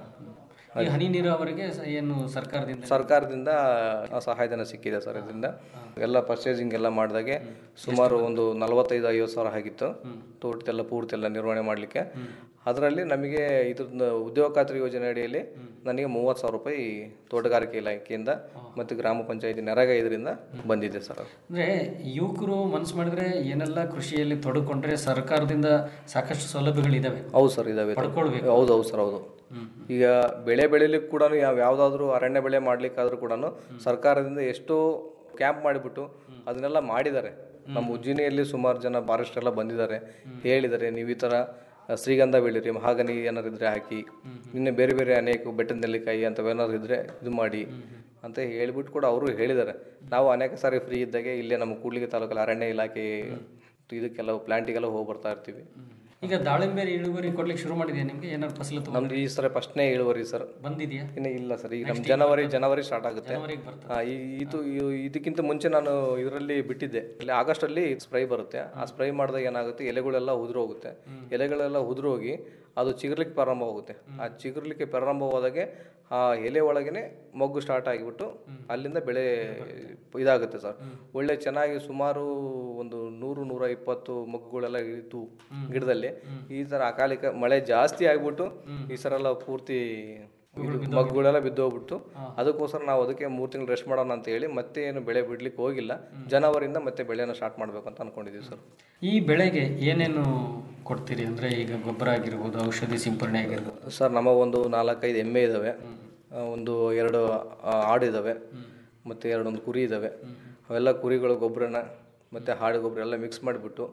ಈ ಹನಿ ನೀರಾವರಿಗೆ ಸ- ಏನು ಸರ್ಕಾರದಿಂದ ಸರ್ಕಾರದಿಂದ ಸಹಾಯಧನ ಸಿಕ್ಕಿದೆ ಸರ್ ಇದರಿಂದ ಎಲ್ಲ ಪರ್ಚೇಸಿಂಗ್ ಎಲ್ಲ ಮಾಡಿದಾಗೆ ಸುಮಾರು ಒಂದು ನಲವತ್ತೈದು ಐವತ್ತು ಸಾವಿರ ಆಗಿತ್ತು ತೋಟದೆಲ್ಲ ಪೂರ್ತಿ ಎಲ್ಲ ನಿರ್ವಹಣೆ ಮಾಡಲಿಕ್ಕೆ ಅದರಲ್ಲಿ ನಮಗೆ ಇದ್ರದ್ದು ಉದ್ಯೋಗ ಖಾತ್ರಿ ಯೋಜನೆ ಅಡಿಯಲ್ಲಿ ನನಗೆ ಮೂವತ್ತು ಸಾವಿರ ರೂಪಾಯಿ ತೋಟಗಾರಿಕೆ ಇಲಾಖೆಯಿಂದ ಮತ್ತು ಗ್ರಾಮ ಪಂಚಾಯತಿ ನೆರಗ ಇದರಿಂದ ಬಂದಿದೆ ಸರ್ ಅದು. ಅಂದ್ರೆ ಯುವಕರು ಮನಸ್ಸು ಮಾಡಿದ್ರೆ ಏನೆಲ್ಲ ಕೃಷಿಯಲ್ಲಿ ತೊಡಕೊಂಡ್ರೆ ಸರ್ಕಾರದಿಂದ ಸಾಕಷ್ಟು ಸೌಲಭ್ಯಗಳಿದಾವೆ ಹೌದು ಸರ್ ಇದಾವೆ ಪಡ್ಕೊಳ್ಬೇಕು. ಹೌದು ಹೌದು ಸರ್ ಹೌದು ಈಗ ಬೆಳೆ ಬೆಳಿಲಿಕ್ಕೆ ಕೂಡ ಯಾವ ಯಾವುದಾದ್ರೂ ಅರಣ್ಯ ಬೆಳೆ ಮಾಡ್ಲಿಕ್ಕಾದ್ರೂ ಕೂಡ ಸರ್ಕಾರದಿಂದ ಎಷ್ಟೋ ಕ್ಯಾಂಪ್ ಮಾಡಿಬಿಟ್ಟು ಅದನ್ನೆಲ್ಲ ಮಾಡಿದ್ದಾರೆ ನಮ್ಮ ಉಜ್ಜಿನಿಯಲ್ಲಿ ಸುಮಾರು ಜನ ಫಾರೆಸ್ಟ್ ಎಲ್ಲ ಬಂದಿದ್ದಾರೆ ಹೇಳಿದ್ದಾರೆ ನೀವು ಈ ಥರ ಶ್ರೀಗಂಧ ಬೆಳೀರಿ ಮಹಾಗನಿ ಏನಾರು ಇದ್ರೆ ಹಾಕಿ ಇನ್ನು ಬೇರೆ ಬೇರೆ ಅನೇಕ ಬೆಟ್ಟದ ನೆಲ್ಲಿಕಾಯಿ ಅಂತವೇನಾದ್ರು ಇದ್ರೆ ಇದು ಮಾಡಿ ಅಂತ ಹೇಳ್ಬಿಟ್ಟು ಕೂಡ ಅವರು ಹೇಳಿದ್ದಾರೆ ನಾವು ಅನೇಕ ಸಾರಿ ಫ್ರೀ ಇದ್ದಾಗೆ ಇಲ್ಲೇ ನಮ್ಮ ಕೂಡ್ಲಿಗೆ ತಾಲೂಕಲ್ಲಿ ಅರಣ್ಯ ಇಲಾಖೆ ಇದಕ್ಕೆಲ್ಲ ಪ್ಲಾಂಟಿಗೆಲ್ಲ ಹೋಗಿ ಬರ್ತಾ ಇರ್ತೀವಿ ಈಗ ದಾಳಿಂಬೆ ಇಳುವರಿ ಕೊಡ್ಲಿಕ್ಕೆ ಶುರು ಮಾಡಿದ್ಯಾ ನಿಮ್ಗೆ ಏನಾದ್ರು ಫಸಲು ತಗೊ- ನಮ್ದು ಈ ಸಲ ಫಸ್ಟ್ನೇ ಇಳುವರಿ ಸರ್ ಬಂದಿದ್ಯಾ ಇನ್ನು ಇಲ್ಲ ಸರ್ ಈಗ ನಮ್ಮ ಜನವರಿ ಜನವರಿ ಸ್ಟಾರ್ಟ್ ಆಗುತ್ತೆ ಜನವರಿಗೆ ಬರ್ತದೆ. ಆ, ಈ- ಇದು ಇದು- ಇದಕ್ಕಿಂತ ಮುಂಚೆ ನಾನು ಇದರಲ್ಲಿ ಬಿಟ್ಟಿದ್ದೆ ಇಲ್ಲಿ ಆಗಸ್ಟಲ್ಲಿ ಸ್ಪ್ರೈ ಬರುತ್ತೆ ಆ ಸ್ಪ್ರೈ ಮಾಡಿದಾಗ ಏನಾಗುತ್ತೆ ಎಲೆಗಳೆಲ್ಲ ಉದುರು ಹೋಗುತ್ತೆ ಎಲೆಗಳೆಲ್ಲ ಉದುರು ಹೋಗಿ ಅದು ಚಿಗುರ್ಲಿಕ್ಕೆ ಪ್ರಾರಂಭ ಹೋಗುತ್ತೆ ಆ ಚಿಗುರ್ಲಿಕ್ಕೆ ಪ್ರಾರಂಭವಾದಾಗೆ ಆ ಎಲೆ ಒಳಗೇನೆ ಮೊಗ್ಗು ಸ್ಟಾರ್ಟ್ ಆಗಿಬಿಟ್ಟು ಅಲ್ಲಿಂದ ಬೆಳೆ ಇದಾಗುತ್ತೆ ಸರ್ ಒಳ್ಳೆ ಚೆನ್ನಾಗಿ ಸುಮಾರು ಒಂದು ನೂರು ನೂರ ಇಪ್ಪತ್ತು ಮೊಗ್ಗುಗಳೆಲ್ಲ ಇತ್ತು ಗಿಡದಲ್ಲಿ ಈ ಥರ ಅಕಾಲಿಕ ಮಳೆ ಜಾಸ್ತಿ ಆಗಿಬಿಟ್ಟು ಈ ಸರ ಎಲ್ಲ ಪೂರ್ತಿ ಇದು ಮಗ್ಗುಗಳೆಲ್ಲ ಬಿದ್ದೋಗ್ಬಿಟ್ಟು ಅದಕ್ಕೋಸ್ಕರ ನಾವು ಅದಕ್ಕೆ ಮೂರು ತಿಂಗಳು ರೆಸ್ಟ್ ಮಾಡೋಣ ಅಂತ ಹೇಳಿ ಮತ್ತೆ ಏನು ಬೆಳೆ ಬಿಡ್ಲಿಕ್ಕೆ ಹೋಗಿಲ್ಲ ಜನವರಿಂದ ಮತ್ತೆ ಬೆಳೆನ ಸ್ಟಾರ್ಟ್ ಮಾಡಬೇಕು ಅಂತ ಅನ್ಕೊಂಡಿದ್ದೀವಿ ಸರ್ ಈ ಬೆಳೆಗೆ ಏನೇನು ಕೊಡ್ತೀರಿ ಅಂದ್ರೆ ಈಗ ಗೊಬ್ಬರ ಆಗಿರ್ಬೋದು ಔಷಧಿ ಸಿಂಪರಣೆ ಆಗಿರ್ಬೋದು ಸರ್ ನಮ್ಮ ಒಂದು ನಾಲ್ಕೈದು ಎಮ್ಮೆ ಇದ್ದಾವೆ ಆ, ಒಂದು ಎರಡು ಆ, ಆಡು ಇದ್ದಾವೆ ಮತ್ತು ಎರಡೊಂದು ಕುರಿ ಇದ್ದಾವೆ ಅವೆಲ್ಲ ಕುರಿಗಳ ಗೊಬ್ಬರನ ಮತ್ತು ಹಾಡು ಗೊಬ್ಬರ ಎಲ್ಲ ಮಿಕ್ಸ್ ಮಾಡಿಬಿಟ್ಟು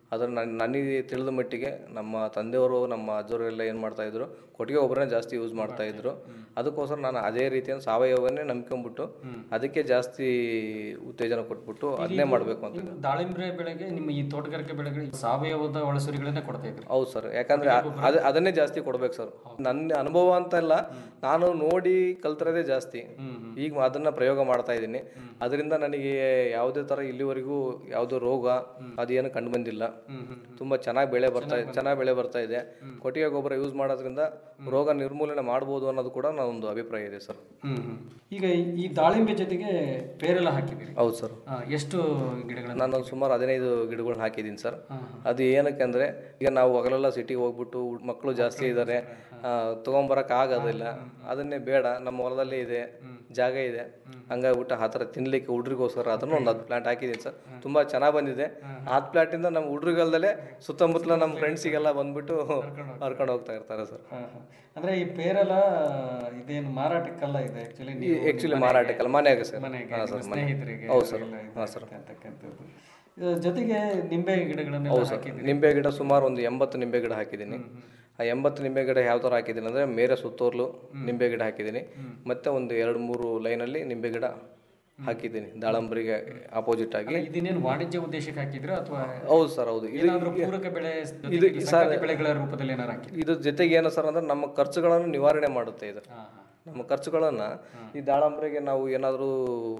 ಅದ್ರ ನನ್- ನನಗೆ ತಿಳಿದ ಮಟ್ಟಿಗೆ ನಮ್ಮ ತಂದೆಯವರು ನಮ್ಮ ಅಜ್ಜವರೆಲ್ಲ ಏನು ಮಾಡ್ತಾ ಇದ್ರು ಕೊಟ್ಟಿಗೆ ಗೊಬ್ಬರನೇ ಜಾಸ್ತಿ ಯೂಸ್ ಮಾಡ್ತಾ ಇದ್ರು ಅದಕ್ಕೋಸ್ಕರ ನಾನು ಅದೇ ರೀತಿಯ ಸಾವಯವನ್ನೇ ನಂಬ್ಕೊಂಡ್ಬಿಟ್ಟು ಅದಕ್ಕೆ ಜಾಸ್ತಿ ಉತ್ತೇಜನ ಕೊಟ್ಬಿಟ್ಟು ಅದನ್ನೇ ಮಾಡಬೇಕು ಅಂತ ಈಗ ದಾಳಿಂಬ್ರೆ ಬೆಳೆಗೆ ನಿಮ್ಮ ಈ ತೋಟಗಾರಿಕೆ ಬೆಳೆಗಳಿಗೆ ಸಾವಯವದ ಒಳಸುರಿಗಳನ್ನೇ ಕೊಡ್ತಾ ಇದ್ರು ಹೌದು ಸರ್ ಯಾಕಂದ್ರೆ ಅ- ಅದ್- ಅದನ್ನೇ ಜಾಸ್ತಿ ಕೊಡ್ಬೇಕು ಸರ್ ನನ್ನ ಅನುಭವ ಅಂತಲ್ಲ ನಾನು ನೋಡಿ ಕಲ್ತಿರೋದೇ ಜಾಸ್ತಿ ಈಗ ಅದನ್ನ ಪ್ರಯೋಗ ಮಾಡ್ತಾ ಇದ್ದೀನಿ ಅದರಿಂದ ನನಗೆ ಯಾವುದೇ ತರ ಇಲ್ಲಿವರೆಗೂ ಯಾವುದೋ ರೋಗ ಅದೇನು ಕಂಡು ಬಂದಿಲ್ಲ ತುಂಬಾ ಚೆನ್ನಾಗಿ ಬೆಳೆ ಬರ್ತಾ ಇದೆ ಚೆನ್ನಾಗಿ ಬೆಳೆ ಬರ್ತಾ ಇದೆ ಕೊಟ್ಟಿಗೆ ಗೊಬ್ಬರ ಯೂಸ್ ಮಾಡೋದ್ರಿಂದ ರೋಗ ನಿರ್ಮೂಲನೆ ಮಾಡ್ಬೋದು ಅನ್ನೋದು ಕೂಡ ನಾನೊಂದು ಅಭಿಪ್ರಾಯ ಇದೆ ಸರ್ ಹ್ಮ್ ಹ್ಮ್. ಈಗ ಈ ದಾಳಿಂಬೆ ಜೊತೆಗೆ ಪೇರೆಲ್ಲ ಹಾಕಿದ್ದೀರಿ ಹೌದು ಸರ್ ಆ, ಎಷ್ಟು ಗಿಡಗಳನ್ನ ನಾನು ಸುಮಾರು ಹದಿನೈದು ಗಿಡಗಳನ್ನ ಹಾಕಿದ್ದೀನಿ ಸರ್ ಅದು ಏನಕ್ಕೆ ಅಂದ್ರೆ ಈಗ ನಾವು ಹಗಲೆಲ್ಲ ಸಿಟಿಗೆ ಹೋಗ್ಬಿಟ್ಟು ಮಕ್ಕಳು ಜಾಸ್ತಿ ಇದ್ದಾರೆ ತೊಗೊಂಬರಕ್ಕೆ ಆಗೋದಿಲ್ಲ ಅದನ್ನೇ ಬೇಡ ನಮ್ಮ ಹೊಲದಲ್ಲೇ ಇದೆ ಜಾಗ ಇದೆ ಹಂಗಾಗ್ಬಿಟ್ಟು ಆ ಥರ ತಿನ್ಲಿಕ್ಕೆ ಹುಡ್ರಿಗೋಸ್ಕರ ಅದನ್ನು ಒಂದು ಹತ್ತು ಪ್ಲಾಂಟ್ ಹಾಕಿದ್ದೀನಿ ಸರ್ ತುಂಬಾ ಚೆನ್ನಾಗಿ ಬಂದಿದೆ ಹತ್ತು ಪ್ಲಾಂಟಿಂದ ನಮ್ಮ ಹುಡ್ರಿಗಲ್ದಲ್ಲೇ ಸುತ್ತಮುತ್ತಲ ನಮ್ಮ ಫ್ರೆಂಡ್ಸಿಗೆಲ್ಲ ಬಂದ್ಬಿಟ್ಟು ಹರ್ಕೊಂಡು ಹೋಗ್ತಾ ಇರ್ತಾರೆ ಸರ್ ಹಾ, ಹಾ. ಅಂದ್ರೆ ಈ ಪೇರೆಲ್ಲ ಇದೇನು ಮಾರಾಟಕ್ಕಲ್ಲ ಇದೆ ಆಕ್ಚುಲಿ ಆಕ್ಚುಲಿ ಮಾರಾಟಕ್ಕಲ್ಲ ಮನೆಯಾಗ ಸರ್ ಮನೆಗೆ ಹಾಂ ನಿಮ್ಮ ಸರ್ ಮನೆ ಸ್ನೇಹಿತರಿಗೆ ಹೌದು ಸರ್ ಎಲ್ಲ ಇದು ಹಾಂ ಸರ್ ಅಂತಕ್ಕಂಥದ್ದು. ಇದ್ರ ಜೊತೆಗೆ ನಿಂಬೆ ಗಿಡಗಳನ್ನೆಲ್ಲ ಹೌದು ಸರ್ ಹಾಕಿದ್ದೀರಿ ನಿಂಬೆ ಗಿಡ ಸುಮಾರು ಒಂದು ಎಂಬತ್ತು ನಿಂಬೆ ಗಿಡ ಹಾಕಿದ್ದೀನಿ ಆ ಎಂಬತ್ತು ನಿಂಬೆ ಗಿಡ ಯಾವ ಥರ ಹಾಕಿದ್ದೀನಿ ಅಂದರೆ ಮೇರೆ ಸುತ್ತೋರ್ಲು ನಿಂಬೆ ಗಿಡ ಹಾಕಿದ್ದೀನಿ ಮತ್ತೆ ಒಂದು ಎರಡು ಮೂರು ಲೈನಲ್ಲಿ ನಿಂಬೆ ಗಿಡ ಹಾಕಿದ್ದೀನಿ ದಾಳಂಬರಿಗೆ ಆಪೋಸಿಟ್ ಆಗಿ ಇದನ್ನೇನು ವಾಣಿಜ್ಯ ಉದ್ದೇಶಕ್ಕೆ ಹಾಕಿದ್ರು ಅಥವಾ ಹೌದು ಸರ್ ಹೌದು ಇದು ಏನಾದ್ರೂ ಪೂರಕ ಬೆಳೆ ಇದು ಜೊತೆಗೆ ಸರ್ ಸಂಗಾತಿ ಬೆಳೆಗಳ ರೂಪದಲ್ಲಿ ಏನಾರು ಹಾಕಿ ಇದ್ರ ಜೊತೆಗೆ ಏನು ಸರ್ ಅಂದ್ರೆ ನಮ್ಮ ಖರ್ಚುಗಳನ್ನು ನಿವಾರಣೆ ಮಾಡುತ್ತೆ ಇದು ನಮ್ಮ ಖರ್ಚುಗಳನ್ನು ಈ ದಾಳಂಬರಿಗೆ ನಾವು ಏನಾದರೂ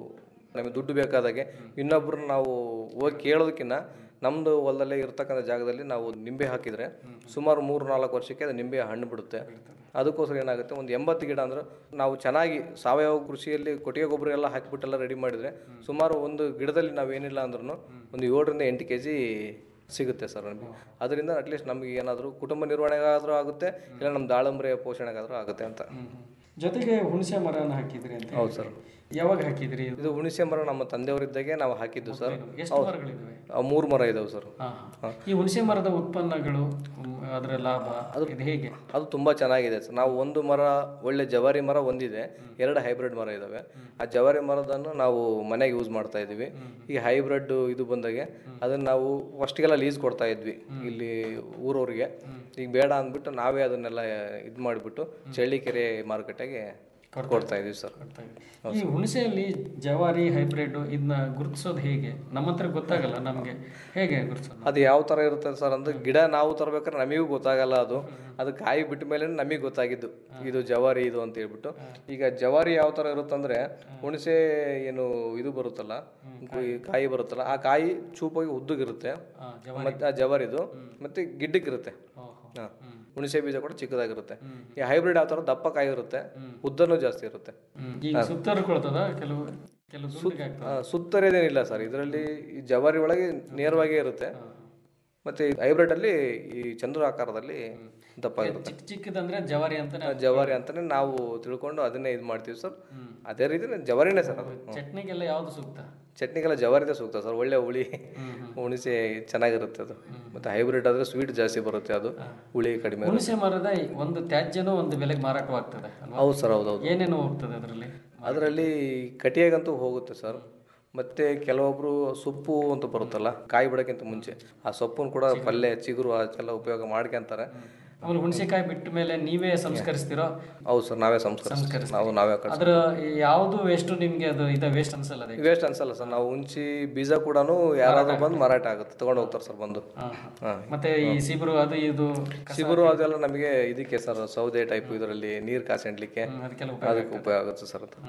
ನಮಗೆ ದುಡ್ಡು ಬೇಕಾದಾಗೆ ಇನ್ನೊಬ್ರನ್ನ ನಾವು ಹೋಗಿ ಕೇಳೋದಕ್ಕಿಂತ ನಮ್ಮದು ಹೊಲದಲ್ಲೇ ಇರ್ತಕ್ಕಂಥ ಜಾಗದಲ್ಲಿ ನಾವು ನಿಂಬೆ ಹಾಕಿದರೆ ಸುಮಾರು ಮೂರು ನಾಲ್ಕು ವರ್ಷಕ್ಕೆ ಅದು ನಿಂಬೆ ಹಣ್ಣು ಬಿಡುತ್ತೆ ಅದಕ್ಕೋಸ್ಕರ ಏನಾಗುತ್ತೆ ಒಂದು ಎಂಬತ್ತು ಗಿಡ ಅಂದ್ರೆ ನಾವು ಚೆನ್ನಾಗಿ ಸಾವಯವ ಕೃಷಿಯಲ್ಲಿ ಕೊಟ್ಟಿಗೆ ಗೊಬ್ಬರ ಎಲ್ಲ ಹಾಕಿಬಿಟ್ಟೆಲ್ಲ ರೆಡಿ ಮಾಡಿದರೆ ಸುಮಾರು ಒಂದು ಗಿಡದಲ್ಲಿ ನಾವು ಏನಿಲ್ಲ ಅಂದ್ರೂ ಒಂದು ಏಳರಿಂದ ಎಂಟು ಕೆ ಜಿ ಸಿಗುತ್ತೆ ಸರ್ ನಮಗೆ ಅದರಿಂದ ಅಟ್ಲೀಸ್ಟ್ ನಮಗೆ ಏನಾದರೂ ಕುಟುಂಬ ನಿರ್ವಹಣೆಗಾದರೂ ಆಗುತ್ತೆ ಇಲ್ಲ ನಮ್ಮ ದಾಳಂಬ್ರೆ ಪೋಷಣೆಗಾದರೂ ಆಗುತ್ತೆ ಅಂತ ಜೊತೆಗೆ ಹುಣಸೆ ಮರನ ಹಾಕಿದ್ರಿ ಅಂತ ಹೌದು ಸರ್ ಯಾವಾಗ ಹಾಕಿದ್ರಿ ಇದು ಹುಣಸೆ ಮರ ನಮ್ಮ ತಂದೆಯವರಿದ್ದಾಗೆ ನಾವು ಹಾಕಿದ್ದು ಸರ್ ಎಷ್ಟು ಹೌದು. ಮರಗಳಿದಾವೆ ಆ, ಮೂರು ಮರ ಇದಾವೆ ಸರ್ ಹಾ, ಹಾ. ಈ ಹುಣಸೆ ಮರದ ಉತ್ಪನ್ನಗಳು ಮ್, ಅದರ ಲಾಭ ಇದು ಹೇಗೆ ಅದು ತುಂಬ ಚೆನ್ನಾಗಿದೆ ಸರ್ ನಾವು ಒಂದು ಮರ ಒಳ್ಳೆ ಜವಾರಿ ಮರ ಒಂದಿದೆ ಎರಡು ಹೈಬ್ರಿಡ್ ಮರ ಇದಾವೆ ಆ ಜವಾರಿ ಮರದನ್ನು ನಾವು ಮನೆಗೆ ಯೂಸ್ ಮಾಡ್ತಾ ಇದ್ದೀವಿ ಈ ಹೈಬ್ರಿಡ್ ಇದು ಬಂದಾಗೆ ಅದನ್ನು ನಾವು ಫಸ್ಟಿಗೆಲ್ಲ ಲೀಸ್ ಕೊಡ್ತಾ ಇದ್ವಿ ಇಲ್ಲಿ ಊರವ್ರಿಗೆ ಈಗ ಬೇಡ ಅಂದ್ಬಿಟ್ಟು ನಾವೇ ಅದನ್ನೆಲ್ಲ ಇದು ಮಾಡಿಬಿಟ್ಟು ಚಳ್ಳಿಕೆರೆ ಮಾರುಕಟ್ಟೆಗೆ ಕೊಡ್ತಾ ಇದೀವಿ ಸರ್ ಈ ಹುಣಸೆಯಲ್ಲಿ ಜವಾರಿ ಹೈಬ್ರಿಡ್ ಇದನ್ನ ಗುರುತಿಸೋದು ಹೇಗೆ ನಮ್ಮ ಹತ್ರ ಗೊತ್ತಾಗಲ್ಲ ನಮಗೆ ಹೇಗೆ ಗುರುತಿಸೋದು ಅದು ಯಾವ ಥರ ಇರುತ್ತೆ ಸರ್ ಅಂದ್ರೆ ಗಿಡ ನಾವು ತರ್ಬೇಕಾದ್ರೆ ನಮಗೂ ಗೊತ್ತಾಗಲ್ಲ ಅದು ಅದು ಕಾಯಿ ಬಿಟ್ಟ ಮೇಲೆ ನಮಗೆ ಗೊತ್ತಾಗಿದ್ದು ಇದು ಜವಾರಿ ಇದು ಅಂತ ಹೇಳ್ಬಿಟ್ಟು ಈಗ ಜವಾರಿ ಯಾವ ಥರ ಇರುತ್ತಂದ್ರೆ ಹುಣಸೆ ಏನು ಇದು ಬರುತ್ತಲ್ಲ ಈ ಕಾಯಿ ಬರುತ್ತಲ್ಲ ಆ ಕಾಯಿ ಚೂಪಾಗಿ ಉದ್ದಗಿರುತ್ತೆ ಮತ್ತೆ ಆ ಜವಾರಿದು ಮತ್ತೆ ಗಿಡ್ಡಕ್ಕಿರುತ್ತೆ ಹಾ. ಹುಣಸೆ ಬೀಜ ಕೂಡ ಚಿಕ್ಕದಾಗಿರುತ್ತೆ ಈ ಹೈಬ್ರಿಡ್ ಯಾವ ಥರ ದಪ್ಪ ಕಾಯಿ ಇರುತ್ತೆ ಉದ್ದನೂ ಜಾಸ್ತಿ ಇರುತ್ತೆ ಈಗ ಸುತ್ತರ್ಕೊಳ್ತದ ಕೆಲವು ಕೆಲವು ದುಂಡಿಗೆ ಆಗ್ತದೆ. ಆ, ಸುತ್ತರಿಯೋದೇನಿಲ್ಲ ಸರ್ ಇದರಲ್ಲಿ ಈ ಜವಾರಿ ಒಳಗೆ ನೇರವಾಗಿ ಇರುತ್ತೆ ಮತ್ತೆ ಹೈಬ್ರಿಡ್ ಅಲ್ಲಿ ಈ ಚಂದ್ರ ಆಕಾರದಲ್ಲಿ ದಪ್ಪ ಇರುತ್ತೆ ಚಿಕ್ಕ ಚಿಕ್ಕದಂದ್ರೆ ಜವಾರಿ ಅಂತಾನೆ ಆ, ಜವಾರಿ ಅಂತಾನೆ ನಾವು ತಿಳ್ಕೊಂಡು ಅದನ್ನೇ ಇದು ಮಾಡ್ತೀವಿ ಸರ್ ಅದೇ ರೀತಿ ಜವಾರಿನೇ ಸರ್ ಅದು ಹ್ಮ್. ಚಟ್ನಿಗೆಲ್ಲ ಯಾವ್ದು ಸೂಕ್ತ ಚಟ್ನಿಗೆಲ್ಲ ಜವಾರಿದೇ ಸೂಕ್ತ ಸರ್ ಒಳ್ಳೆ ಹುಳಿ ಹುಣಸೆ ಚೆನ್ನಾಗಿರುತ್ತೆ ಅದು ಮತ್ತೆ ಹೈಬ್ರಿಡ್ ಆದ್ರೆ ಸ್ವೀಟ್ ಜಾಸ್ತಿ ಬರುತ್ತೆ ಅದು ಹುಳಿ ಕಡಿಮೆ ಇರುತ್ತೆ. ಹುಣಸೆ ಮರದ ಒಂದು ತ್ಯಾಜ್ಯನೂ ಒಂದು ಬೆಲೆಗೆ ಮಾರಾಟವಾಗ್ತದೆ ಅಲ್ವಾ? ಹೌದು ಸರ್ ಹೌದು ಹೌದು ಏನೇನು ಹೋಗ್ತದೆ ಅದರಲ್ಲಿ ಅದರಲ್ಲಿ ಕಟಿಯಾಗಂತೂ ಹೋಗುತ್ತೆ ಸರ್ ಮತ್ತೆ ಕೆಲವೊಬ್ರು ಸೊಪ್ಪು ಅಂತ ಬರುತ್ತಲ್ಲ ಕಾಯಿ ಬಿಡೋಕ್ಕಿಂತ ಮುಂಚೆ ಆ ಸೊಪ್ಪನ್ನು ಕೂಡ ಪಲ್ಯ ಚಿಗುರು ಅದಕ್ಕೆಲ್ಲ ಉಪಯೋಗ ಮಾಡ್ಕೊಂತಾರೆ ಆಮೇಲೆ ಹುಣಸೆಕಾಯಿ ಬಿಟ್ಟ ಮೇಲೆ ನೀವೇ ಸಂಸ್ಕರಿಸ್ತಿರೋ ಹೌದು ಸರ್ ನಾವೇ ಸಂಸ್ಕರಿಸ್ತೀವಿ ನಾವು ನಾವೇ ಕಳ್ಸಿ ಅದ್ರ ಯಾವುದು ವೇಸ್ಟ್ ನಿಮ್ಗೆ ಅದು ಇದ ವೇಸ್ಟ್ ಅನ್ಸಲ್ಲ ಅದಕ್ಕೆ ವೇಸ್ಟ್ ಅನ್ಸಲ್ಲ ಸರ್ ನಾವು ಹುಂಚಿ ಬೀಜ ಕೂಡ ಯಾರಾದ್ರೂ ಬಂದು ಮಾರಾಟ ಆಗುತ್ತೆ ತಗೊಂಡು ಹೋಗ್ತಾರೆ ಸರ್ ಬಂದು ಹಾ. ಮತ್ತೆ ಈ ಸಿಬಿರು ಅದು ಇದು ಸಿಗುರು ಅದೆಲ್ಲ ನಮಗೆ ಇದಕ್ಕೆ ಸರ್ ಸೌದೆ ಟೈಪ್ ಇದರಲ್ಲಿ ನೀರು ಕಾಸಿಡ್ಲಿಕ್ಕೆ ಅದಕ್ಕೆಲ್ಲ ಅದಕ್ಕೆ ಉಪಯೋಗ ಆಗುತ್ತೆ ಸರ್ ಅದು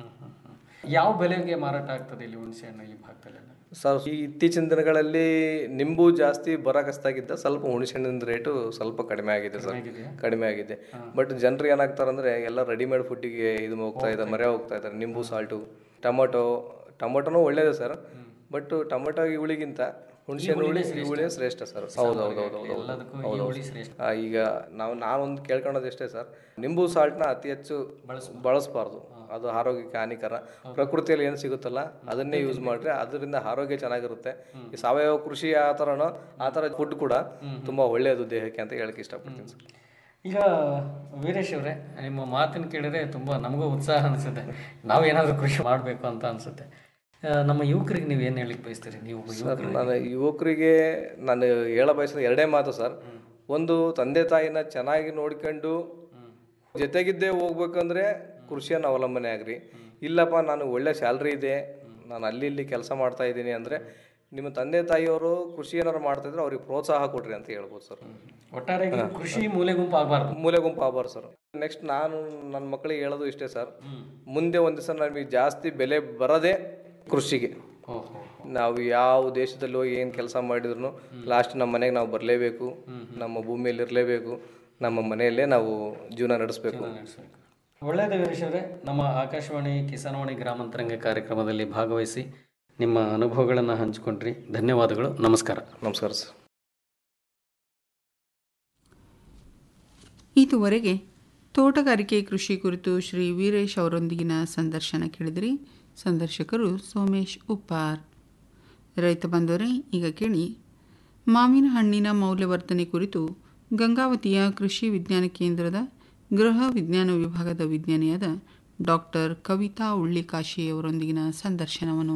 ಯಾವ ಬೆಲೆಗೆ ಮಾರಾಟ ಆಗ್ತದೆ ಇಲ್ಲಿ ಹುಣಸೆ ಹಣ್ಣು ಈ ಭಾಗದಲ್ಲೆಲ್ಲ ಸರ್ ಈ ಇತ್ತೀಚಿನ ದಿನಗಳಲ್ಲಿ ನಿಂಬು ಜಾಸ್ತಿ ಬರಕಸ್ತಾಗಿದ್ದ ಸ್ವಲ್ಪ ಹುಣಸೆಹಣ್ಣಿನ ರೇಟು ಸ್ವಲ್ಪ ಕಡಿಮೆ ಆಗಿದೆ ಸರ್ ಕಡಿಮೆ ಆಗಿದೆ ಬಟ್ ಜನರು ಏನಾಗ್ತಾರೆ ಅಂದ್ರೆ ಎಲ್ಲ ರೆಡಿಮೇಡ್ ಫುಡ್ಡಿಗೆ ಇದು ಹೋಗ್ತಾ ಇದ್ದಾರೆ ಮರೆ ಹೋಗ್ತಾ ಇದ್ದಾರೆ ನಿಂಬು ಸಾಲ್ಟು ಟೊಮೊಟೊ ಟೊಮೊಟೊನೂ ಒಳ್ಳೇದೇ ಸರ್ ಬಟ್ ಟೊಮೊಟೊ ಹುಳಿಗಿಂತ ಹುಣಸೆ ಹುಳಿ ಈ ಹುಳಿ ಶ್ರೇಷ್ಠ ಸರ್ ಹೌದು ಹೌದು ಹೌದು ಹೌದು ಎಲ್ಲದಕ್ಕೂ ಈ ಹೌದು ಹುಳಿ ಶ್ರೇಷ್ಠ. ಆ, ಈಗ ನಾವು ನಾನೊಂದು ಕೇಳ್ಕೊಳ್ಳೋದು ಇಷ್ಟೇ ಸರ್ ನಿಂಬು ಸಾಲ್ಟ್ನ ಅತಿ ಹೆಚ್ಚು ಬಳಸಬಾರ್ದು ಅದು ಆರೋಗ್ಯಕ್ಕೆ ಹಾನಿಕರ ಪ್ರಕೃತಿಯಲ್ಲಿ ಏನು ಸಿಗುತ್ತಲ್ಲ ಅದನ್ನೇ ಯೂಸ್ ಮಾಡ್ರೆ ಅದರಿಂದ ಆರೋಗ್ಯ ಚೆನ್ನಾಗಿರುತ್ತೆ ಈ ಸಾವಯವ ಕೃಷಿ ಆ ಥರನೋ ಆ ಥರ ಫುಡ್ ಕೂಡ ತುಂಬಾ ಒಳ್ಳೆಯದು ದೇಹಕ್ಕೆ ಅಂತ ಹೇಳಕ್ಕೆ ಇಷ್ಟಪಡ್ತೀನಿ ಸರ್ ಈಗ ವೀರೇಶ್ ಅವರೇ ನಿಮ್ಮ ಮಾತನ್ನು ಕೇಳಿದ್ರೆ ತುಂಬ ನಮಗೂ ಉತ್ಸಾಹ ಅನಿಸುತ್ತೆ ನಾವು ಏನಾದರೂ ಕೃಷಿ ಮಾಡಬೇಕು ಅಂತ ಅನಿಸುತ್ತೆ ಆ, ನಮ್ಮ ಯುವಕರಿಗೆ ನೀವು ಏನು ಹೇಳಿಕ್ ಬಯಸ್ತೀರಿ ನೀವು ಒಬ್ಬ ಸರ್ ಯುವಕರಾಗಿ? ನಾನು ಯುವಕರಿಗೆ ನಾನು ಹೇಳ ಬಯಸೋದು ಎರಡೇ ಮಾತು ಸರ್ ಒಂದು ತಂದೆ ತಾಯಿನ ಚೆನ್ನಾಗಿ ನೋಡ್ಕೊಂಡು ಜೊತೆಗಿದ್ದೇ ಹೋಗ್ಬೇಕಂದ್ರೆ ಕೃಷಿಯನ್ನು ಅವಲಂಬನೆ ಆಗ್ರಿ ಇಲ್ಲಪ್ಪ ನಾನು ಒಳ್ಳೆ ಸ್ಯಾಲ್ರಿ ಇದೆ ನಾನು ಅಲ್ಲಿ ಇಲ್ಲಿ ಕೆಲಸ ಮಾಡ್ತಾ ಇದ್ದೀನಿ ಅಂದರೆ ನಿಮ್ಮ ತಂದೆ ತಾಯಿಯವರು ಕೃಷಿ ಏನಾರು ಮಾಡ್ತಾ ಇದ್ರೆ ಅವ್ರಿಗೆ ಪ್ರೋತ್ಸಾಹ ಕೊಡ್ರಿ ಅಂತ ಹೇಳ್ಬೋದು ಸರ್ ಒಟ್ಟಾರೆಯಾಗಿ ಕೃಷಿ ಮೂಲೆ ಗುಂಪು ಆಗಬಾರ್ದು ಮೂಲೆ ಗುಂಪು ಆಗಬಾರ್ದು ಸರ್ ನೆಕ್ಸ್ಟ್ ನಾನು ನನ್ನ ಮಕ್ಕಳಿಗೆ ಹೇಳೋದು ಇಷ್ಟೇ ಸರ್ ಮುಂದೆ ಒಂದು ದಿವಸ ನಮಗೆ ಜಾಸ್ತಿ ಬೆಲೆ ಬರೋದೇ ಕೃಷಿಗೆ ನಾವು ಯಾವ ದೇಶದಲ್ಲಿ ಹೋಗಿ ಏನು ಕೆಲಸ ಮಾಡಿದ್ರು ಲಾಸ್ಟ್ ನಮ್ಮ ಮನೆಗೆ ನಾವು ಬರಲೇಬೇಕು ನಮ್ಮ ಭೂಮಿಯಲ್ಲಿ ಇರಲೇಬೇಕು ನಮ್ಮ ಮನೆಯಲ್ಲೇ ನಾವು ಜೀವನ ನಡೆಸಬೇಕು ಒಳ್ಳೆಯದು ವೀರೇಶ್ ಅವರೇ ನಮ್ಮ ಆಕಾಶವಾಣಿ ಕಿಸಾನವಾಣಿ ಗ್ರಾಮಾಂತರಂಗ ಕಾರ್ಯಕ್ರಮದಲ್ಲಿ ಭಾಗವಹಿಸಿ ನಿಮ್ಮ ಅನುಭವಗಳನ್ನು ಹಂಚಿಕೊಂಡ್ರಿ ಧನ್ಯವಾದಗಳು ನಮಸ್ಕಾರ ನಮಸ್ಕಾರ ಸರ್ ಇದುವರೆಗೆ ತೋಟಗಾರಿಕೆ ಕೃಷಿ ಕುರಿತು ಶ್ರೀ ವೀರೇಶ್ ಅವರೊಂದಿಗಿನ ಸಂದರ್ಶನ ಕೇಳಿದಿರಿ ಸಂದರ್ಶಕರು ಸೋಮೇಶ್ ಉಪ್ಪಾರ್ ರೈತ ಬಂದವರೇ ಈಗ ಕೇಳಿ ಮಾವಿನ ಹಣ್ಣಿನ ಮೌಲ್ಯವರ್ಧನೆ ಕುರಿತು ಗಂಗಾವತಿಯ ಕೃಷಿ ವಿಜ್ಞಾನ ಕೇಂದ್ರದ ಗೃಹ ವಿಜ್ಞಾನ ವಿಭಾಗದ ವಿಜ್ಞಾನಿಯಾದ ಡಾಕ್ಟರ್ ಕವಿತಾ ಉಳ್ಳಿಕಾಶಿ ಅವರೊಂದಿಗಿನ ಸಂದರ್ಶನವನ್ನು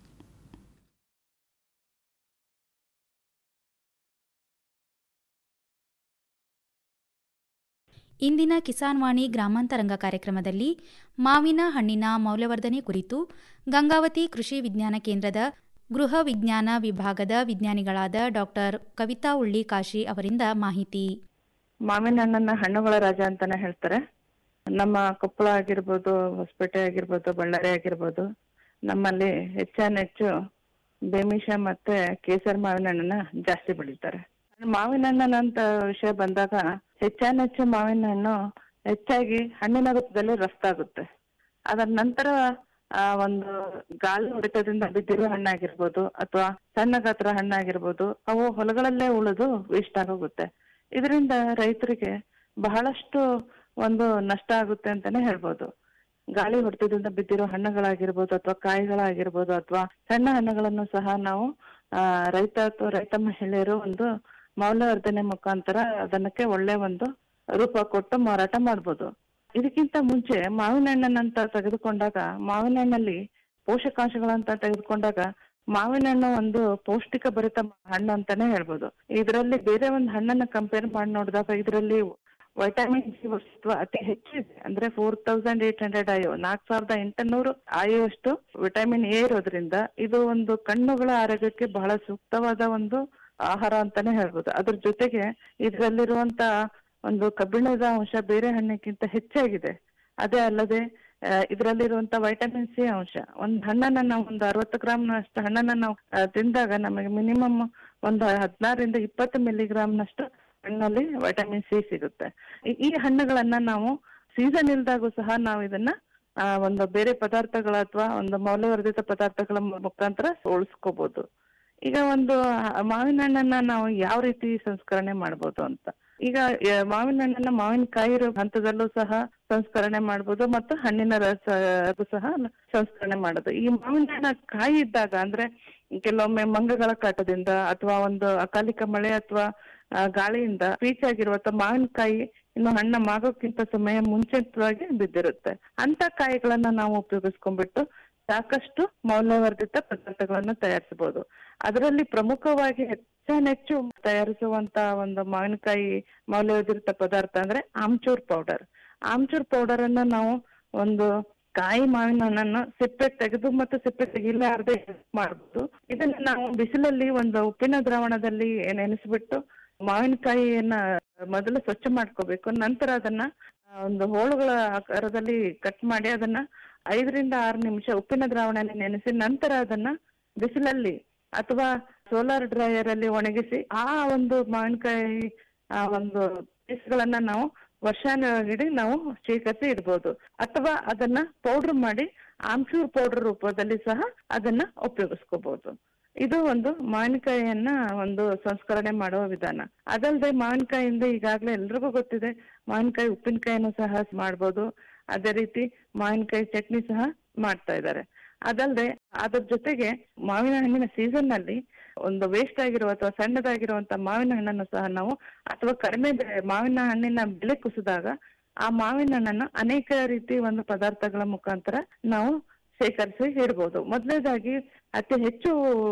ಇಂದಿನ ಕಿಸಾನ್ ವಾಣಿ ಗ್ರಾಮಾಂತರಂಗ ಕಾರ್ಯಕ್ರಮದಲ್ಲಿ ಮಾವಿನ ಹಣ್ಣಿನ ಮೌಲ್ಯವರ್ಧನೆ ಕುರಿತು ಗಂಗಾವತಿ ಕೃಷಿ ವಿಜ್ಞಾನ ಕೇಂದ್ರದ ಗೃಹ ವಿಜ್ಞಾನ ವಿಭಾಗದ ವಿಜ್ಞಾನಿಗಳಾದ ಡಾಕ್ಟರ್ ಕವಿತಾ ಉಳ್ಳಿ ಕಾಶಿ ಅವರಿಂದ ಮಾಹಿತಿ ಮಾವಿನ ಹಣ್ಣನ್ನ ಹಣ್ಣುಗಳ ರಾಜ ಅಂತಾನೆ ಹೇಳ್ತಾರೆ ನಮ್ಮ ಕೊಪ್ಪಳ ಆಗಿರ್ಬೋದು ಹೊಸಪೇಟೆ ಆಗಿರ್ಬೋದು ಬಳ್ಳಾರಿ ಆಗಿರ್ಬೋದು ನಮ್ಮಲ್ಲಿ ಹೆಚ್ಚಾನೆಚ್ಚು ಬೇಮಿಷ ಮತ್ತೆ ಕೇಸರ್ ಮಾವಿನ ಹಣ್ಣನ್ನ ಜಾಸ್ತಿ ಬೆಳೀತಾರೆ ಮಾವಿನ ಹಣ್ಣನಂತ ವಿಷಯ ಬಂದಾಗ ಹೆಚ್ಚಾನೆಚ್ಚು ಮಾವಿನ ಹಣ್ಣು ಹೆಚ್ಚಾಗಿ ಹಣ್ಣಿನ ರೂಪದಲ್ಲಿ ರಫ್ತಾಗುತ್ತೆ ಅದರ ನಂತರ ಆ ಒಂದು ಗಾಳಿ ಹೊಡೆತದಿಂದ ಬಿದ್ದಿರೋ ಹಣ್ಣಾಗಿರ್ಬೋದು ಅಥವಾ ಸಣ್ಣ ಗಾತ್ರ ಹಣ್ಣಾಗಿರ್ಬೋದು ಅವು ಹೊಲಗಳಲ್ಲೇ ಉಳಿದು ವೇಸ್ಟ್ ಆಗೋಗುತ್ತೆ ಇದರಿಂದ ರೈತರಿಗೆ ಬಹಳಷ್ಟು ಒಂದು ನಷ್ಟ ಆಗುತ್ತೆ ಅಂತಾನೆ ಹೇಳ್ಬೋದು ಗಾಳಿ ಹೊಡೆತದಿಂದ ಬಿದ್ದಿರೋ ಹಣ್ಣುಗಳಾಗಿರ್ಬೋದು ಅಥವಾ ಕಾಯಿಗಳಾಗಿರ್ಬೋದು ಅಥವಾ ಸಣ್ಣ ಹಣ್ಣುಗಳನ್ನು ಸಹ ನಾವು ಆ ರೈತ ಅಥವಾ ರೈತ ಮಹಿಳೆಯರು ಒಂದು ಮೌಲ್ಯವರ್ಧನೆ ಮುಖಾಂತರ ಅದನ್ನಕ್ಕೆ ಒಳ್ಳೆ ಒಂದು ರೂಪ ಕೊಟ್ಟು ಮಾರಾಟ ಮಾಡ್ಬೋದು ಇದಕ್ಕಿಂತ ಮುಂಚೆ ಮಾವಿನ ಹಣ್ಣನ್ನಂತ ತೆಗೆದುಕೊಂಡಾಗ ಮಾವಿನ ಹಣ್ಣಲ್ಲಿ ಪೋಷಕಾಂಶಗಳಂತ ತೆಗೆದುಕೊಂಡಾಗ ಮಾವಿನ ಹಣ್ಣು ಒಂದು ಪೌಷ್ಟಿಕ ಭರಿತ ಹಣ್ಣು ಅಂತಾನೆ ಹೇಳ್ಬೋದು ಇದರಲ್ಲಿ ಬೇರೆ ಒಂದು ಹಣ್ಣನ್ನ ಕಂಪೇರ್ ಮಾಡಿ ನೋಡಿದಾಗ ಇದರಲ್ಲಿ ವೈಟಮಿನ್ ಸಿ ವಸ್ತುತ್ವ ಅತಿ ಹೆಚ್ಚು ಇದೆ ಅಂದ್ರೆ ಫೋರ್ ತೌಸಂಡ್ ಏಟ್ ಹಂಡ್ರೆಡ್ ಆಯು ನಾಲ್ಕ್ ಸಾವಿರದ ಎಂಟುನೂರು ಆಯುವಷ್ಟು ವಿಟಮಿನ್ ಎ ಇರೋದ್ರಿಂದ ಇದು ಒಂದು ಕಣ್ಣುಗಳ ಆರೋಗ್ಯಕ್ಕೆ ಬಹಳ ಸೂಕ್ತವಾದ ಒಂದು ಆಹಾರ ಅಂತಾನೆ ಹೇಳ್ಬೋದು ಅದ್ರ ಜೊತೆಗೆ ಇದರಲ್ಲಿರುವಂತ ಒಂದು ಕಬ್ಬಿಣದ ಅಂಶ ಬೇರೆ ಹಣ್ಣಿಗಿಂತ ಹೆಚ್ಚಾಗಿದೆ ಅದೇ ಅಲ್ಲದೆ ಇದರಲ್ಲಿರುವಂತ ವೈಟಮಿನ್ ಸಿ ಅಂಶ ಒಂದ್ ಹಣ್ಣನ್ನ ನಾವು ಒಂದು ಅರವತ್ತು ಗ್ರಾಮ್ನಷ್ಟು ಹಣ್ಣನ್ನ ನಾವು ಆ, ತಿಂದಾಗ ನಮಗೆ ಮಿನಿಮಮ್ ಒಂದು ಹದಿನಾರರಿಂದ ಇಪ್ಪತ್ತು ಮಿಲಿಗ್ರಾಮ್ನಷ್ಟು ಹಣ್ಣಲ್ಲಿ ವೈಟಮಿನ್ ಸಿ ಸಿಗುತ್ತೆ ಈ- ಈ ಹಣ್ಣುಗಳನ್ನ ನಾವು ಸೀಸನ್ ಇಲ್ದಾಗೂ ಸಹ ನಾವು ಇದನ್ನ ಆ, ಒಂದು ಬೇರೆ ಪದಾರ್ಥಗಳ ಅಥವಾ ಒಂದು ಮೌಲ್ಯವರ್ಧಿತ ಪದಾರ್ಥಗಳ ಮುಖಾಂತರ ಉಳಿಸ್ಕೋಬಹುದು ಈಗ ಒಂದು ಆ, ಮಾವಿನ ಹಣ್ಣನ್ನ ನಾವು ಯಾವ ರೀತಿ ಸಂಸ್ಕರಣೆ ಮಾಡ್ಬೋದು ಅಂತ ಈಗ ಆ, ಮಾವಿನ ಹಣ್ಣನ್ನ ಮಾವಿನಕಾಯಿ ಇರೋ ಹಂತದಲ್ಲೂ ಸಹ ಸಂಸ್ಕರಣೆ ಮಾಡ್ಬೋದು ಮತ್ತು ಹಣ್ಣಿನ ರಸ ಅದು ಸಹ ಸಂಸ್ಕರಣೆ ಮಾಡೋದು ಈ ಮಾವಿನ ಹಣ್ಣ ಕಾಯಿ ಇದ್ದಾಗ ಅಂದ್ರೆ ಕೆಲವೊಮ್ಮೆ ಮಂಗಗಳ ಕಾಟದಿಂದ ಅಥವಾ ಒಂದು ಅಕಾಲಿಕ ಮಳೆ ಅಥವಾ ಆ, ಗಾಳಿಯಿಂದ ಪೀಚ್ ಆಗಿರುವ ಅಥವಾ ಮಾವಿನಕಾಯಿ ಇನ್ನು ಹಣ್ಣ ಮಾಗೋಕ್ಕಿಂತ ಸಮಯ ಮುಂಚಿತವಾಗಿ ಬಿದ್ದಿರುತ್ತೆ ಅಂತ ಕಾಯಿಗಳನ್ನ ನಾವು ಉಪಯೋಗಿಸ್ಕೊಂಡ್ಬಿಟ್ಟು ಸಾಕಷ್ಟು ಮೌಲ್ಯವರ್ಧಿತ ಪದಾರ್ಥಗಳನ್ನ ತಯಾರಿಸಬಹುದು ಅದರಲ್ಲಿ ಪ್ರಮುಖವಾಗಿ ಹೆಚ್ಚಾನೆಚ್ಚು ತಯಾರಿಸುವಂತ ಒಂದು ಮಾವಿನಕಾಯಿ ಮೌಲ್ಯವರ್ಧಿತ ಪದಾರ್ಥ ಅಂದ್ರೆ ಆಮ್ಚೂರ್ ಪೌಡರ್ ಆಮ್ಚೂರ್ ಪೌಡರ್ ಅನ್ನ ನಾವು ಒಂದು ಕಾಯಿ ಮಾವಿನ ಹಣ್ಣನ್ನ ಸಿಪ್ಪೆ ತೆಗೆದು ಮತ್ತು ಸಿಪ್ಪೆ ತೆಗಿಲಾರ್ದೆ ಮಾಡಬಹುದು ಇದನ್ನ ನಾವು ಬಿಸಿಲಲ್ಲಿ ಒಂದು ಉಪ್ಪಿನ ದ್ರಾವಣದಲ್ಲಿ ನೆನೆಸ್ಬಿಟ್ಟು ಮಾವಿನಕಾಯಿಯನ್ನ ಮೊದಲು ಸ್ವಚ್ಛ ಮಾಡ್ಕೋಬೇಕು ನಂತರ ಅದನ್ನ ಆ, ಒಂದು ಹೋಳುಗಳ ಆಕಾರದಲ್ಲಿ ಕಟ್ ಮಾಡಿ ಅದನ್ನ ಐದರಿಂದ ಆರು ನಿಮಿಷ ಉಪ್ಪಿನ ದ್ರಾವಣದಲ್ಲಿ ನೆನೆಸಿ ನಂತರ ಅದನ್ನ ಬಿಸಿಲಲ್ಲಿ ಅಥವಾ ಸೋಲಾರ್ ಡ್ರೈಯರ್ ಅಲ್ಲಿ ಒಣಗಿಸಿ ಆ ಒಂದು ಮಾವಿನಕಾಯಿ ಆ ಒಂದು ಪೀಸ್ಗಳನ್ನ ನಾವು ವರ್ಷಾನುಗಡಿ ನಾವು ಶೇಖರಿಸಿ ಇಡ್ಬೋದು ಅಥವಾ ಅದನ್ನ ಪೌಡರ್ ಮಾಡಿ ಆಮ್ಚೂರ್ ಪೌಡರ್ ರೂಪದಲ್ಲಿ ಸಹ ಅದನ್ನ ಉಪಯೋಗಿಸ್ಕೋಬಹುದು ಇದು ಒಂದು ಮಾವಿನಕಾಯಿಯನ್ನ ಒಂದು ಸಂಸ್ಕರಣೆ ಮಾಡುವ ವಿಧಾನ ಅದಲ್ಲದೆ ಮಾವಿನಕಾಯಿಯಿಂದ ಈಗಾಗಲೇ ಎಲ್ರಿಗೂ ಗೊತ್ತಿದೆ ಮಾವಿನಕಾಯಿ ಉಪ್ಪಿನಕಾಯಿನೂ ಸಹ ಮಾಡ್ಬೋದು ಅದೇ ರೀತಿ ಮಾವಿನಕಾಯಿ ಚಟ್ನಿ ಸಹ ಮಾಡ್ತಾ ಇದ್ದಾರೆ ಅದಲ್ಲದೆ ಅದ್ರ ಜೊತೆಗೆ ಮಾವಿನ ಹಣ್ಣಿನ ಸೀಸನ್ ನಲ್ಲಿ ಒಂದು ವೇಸ್ಟ್ ಆಗಿರುವ ಅಥವಾ ಸಣ್ಣದಾಗಿರುವಂತ ಮಾವಿನ ಹಣ್ಣನ್ನು ಸಹ ನಾವು ಅಥವಾ ಕಡಿಮೆ ಬೆಲೆ ಮಾವಿನ ಹಣ್ಣಿನ ಬೆಲೆ ಕುಸಿದಾಗ ಆ ಮಾವಿನ ಹಣ್ಣನ್ನು ಅನೇಕ ರೀತಿ ಒಂದು ಪದಾರ್ಥಗಳ ಮುಖಾಂತರ ನಾವು ಶೇಖರಿಸಿ ಇಡ್ಬೋದು ಮೊದಲನೇದಾಗಿ ಅತಿ ಹೆಚ್ಚು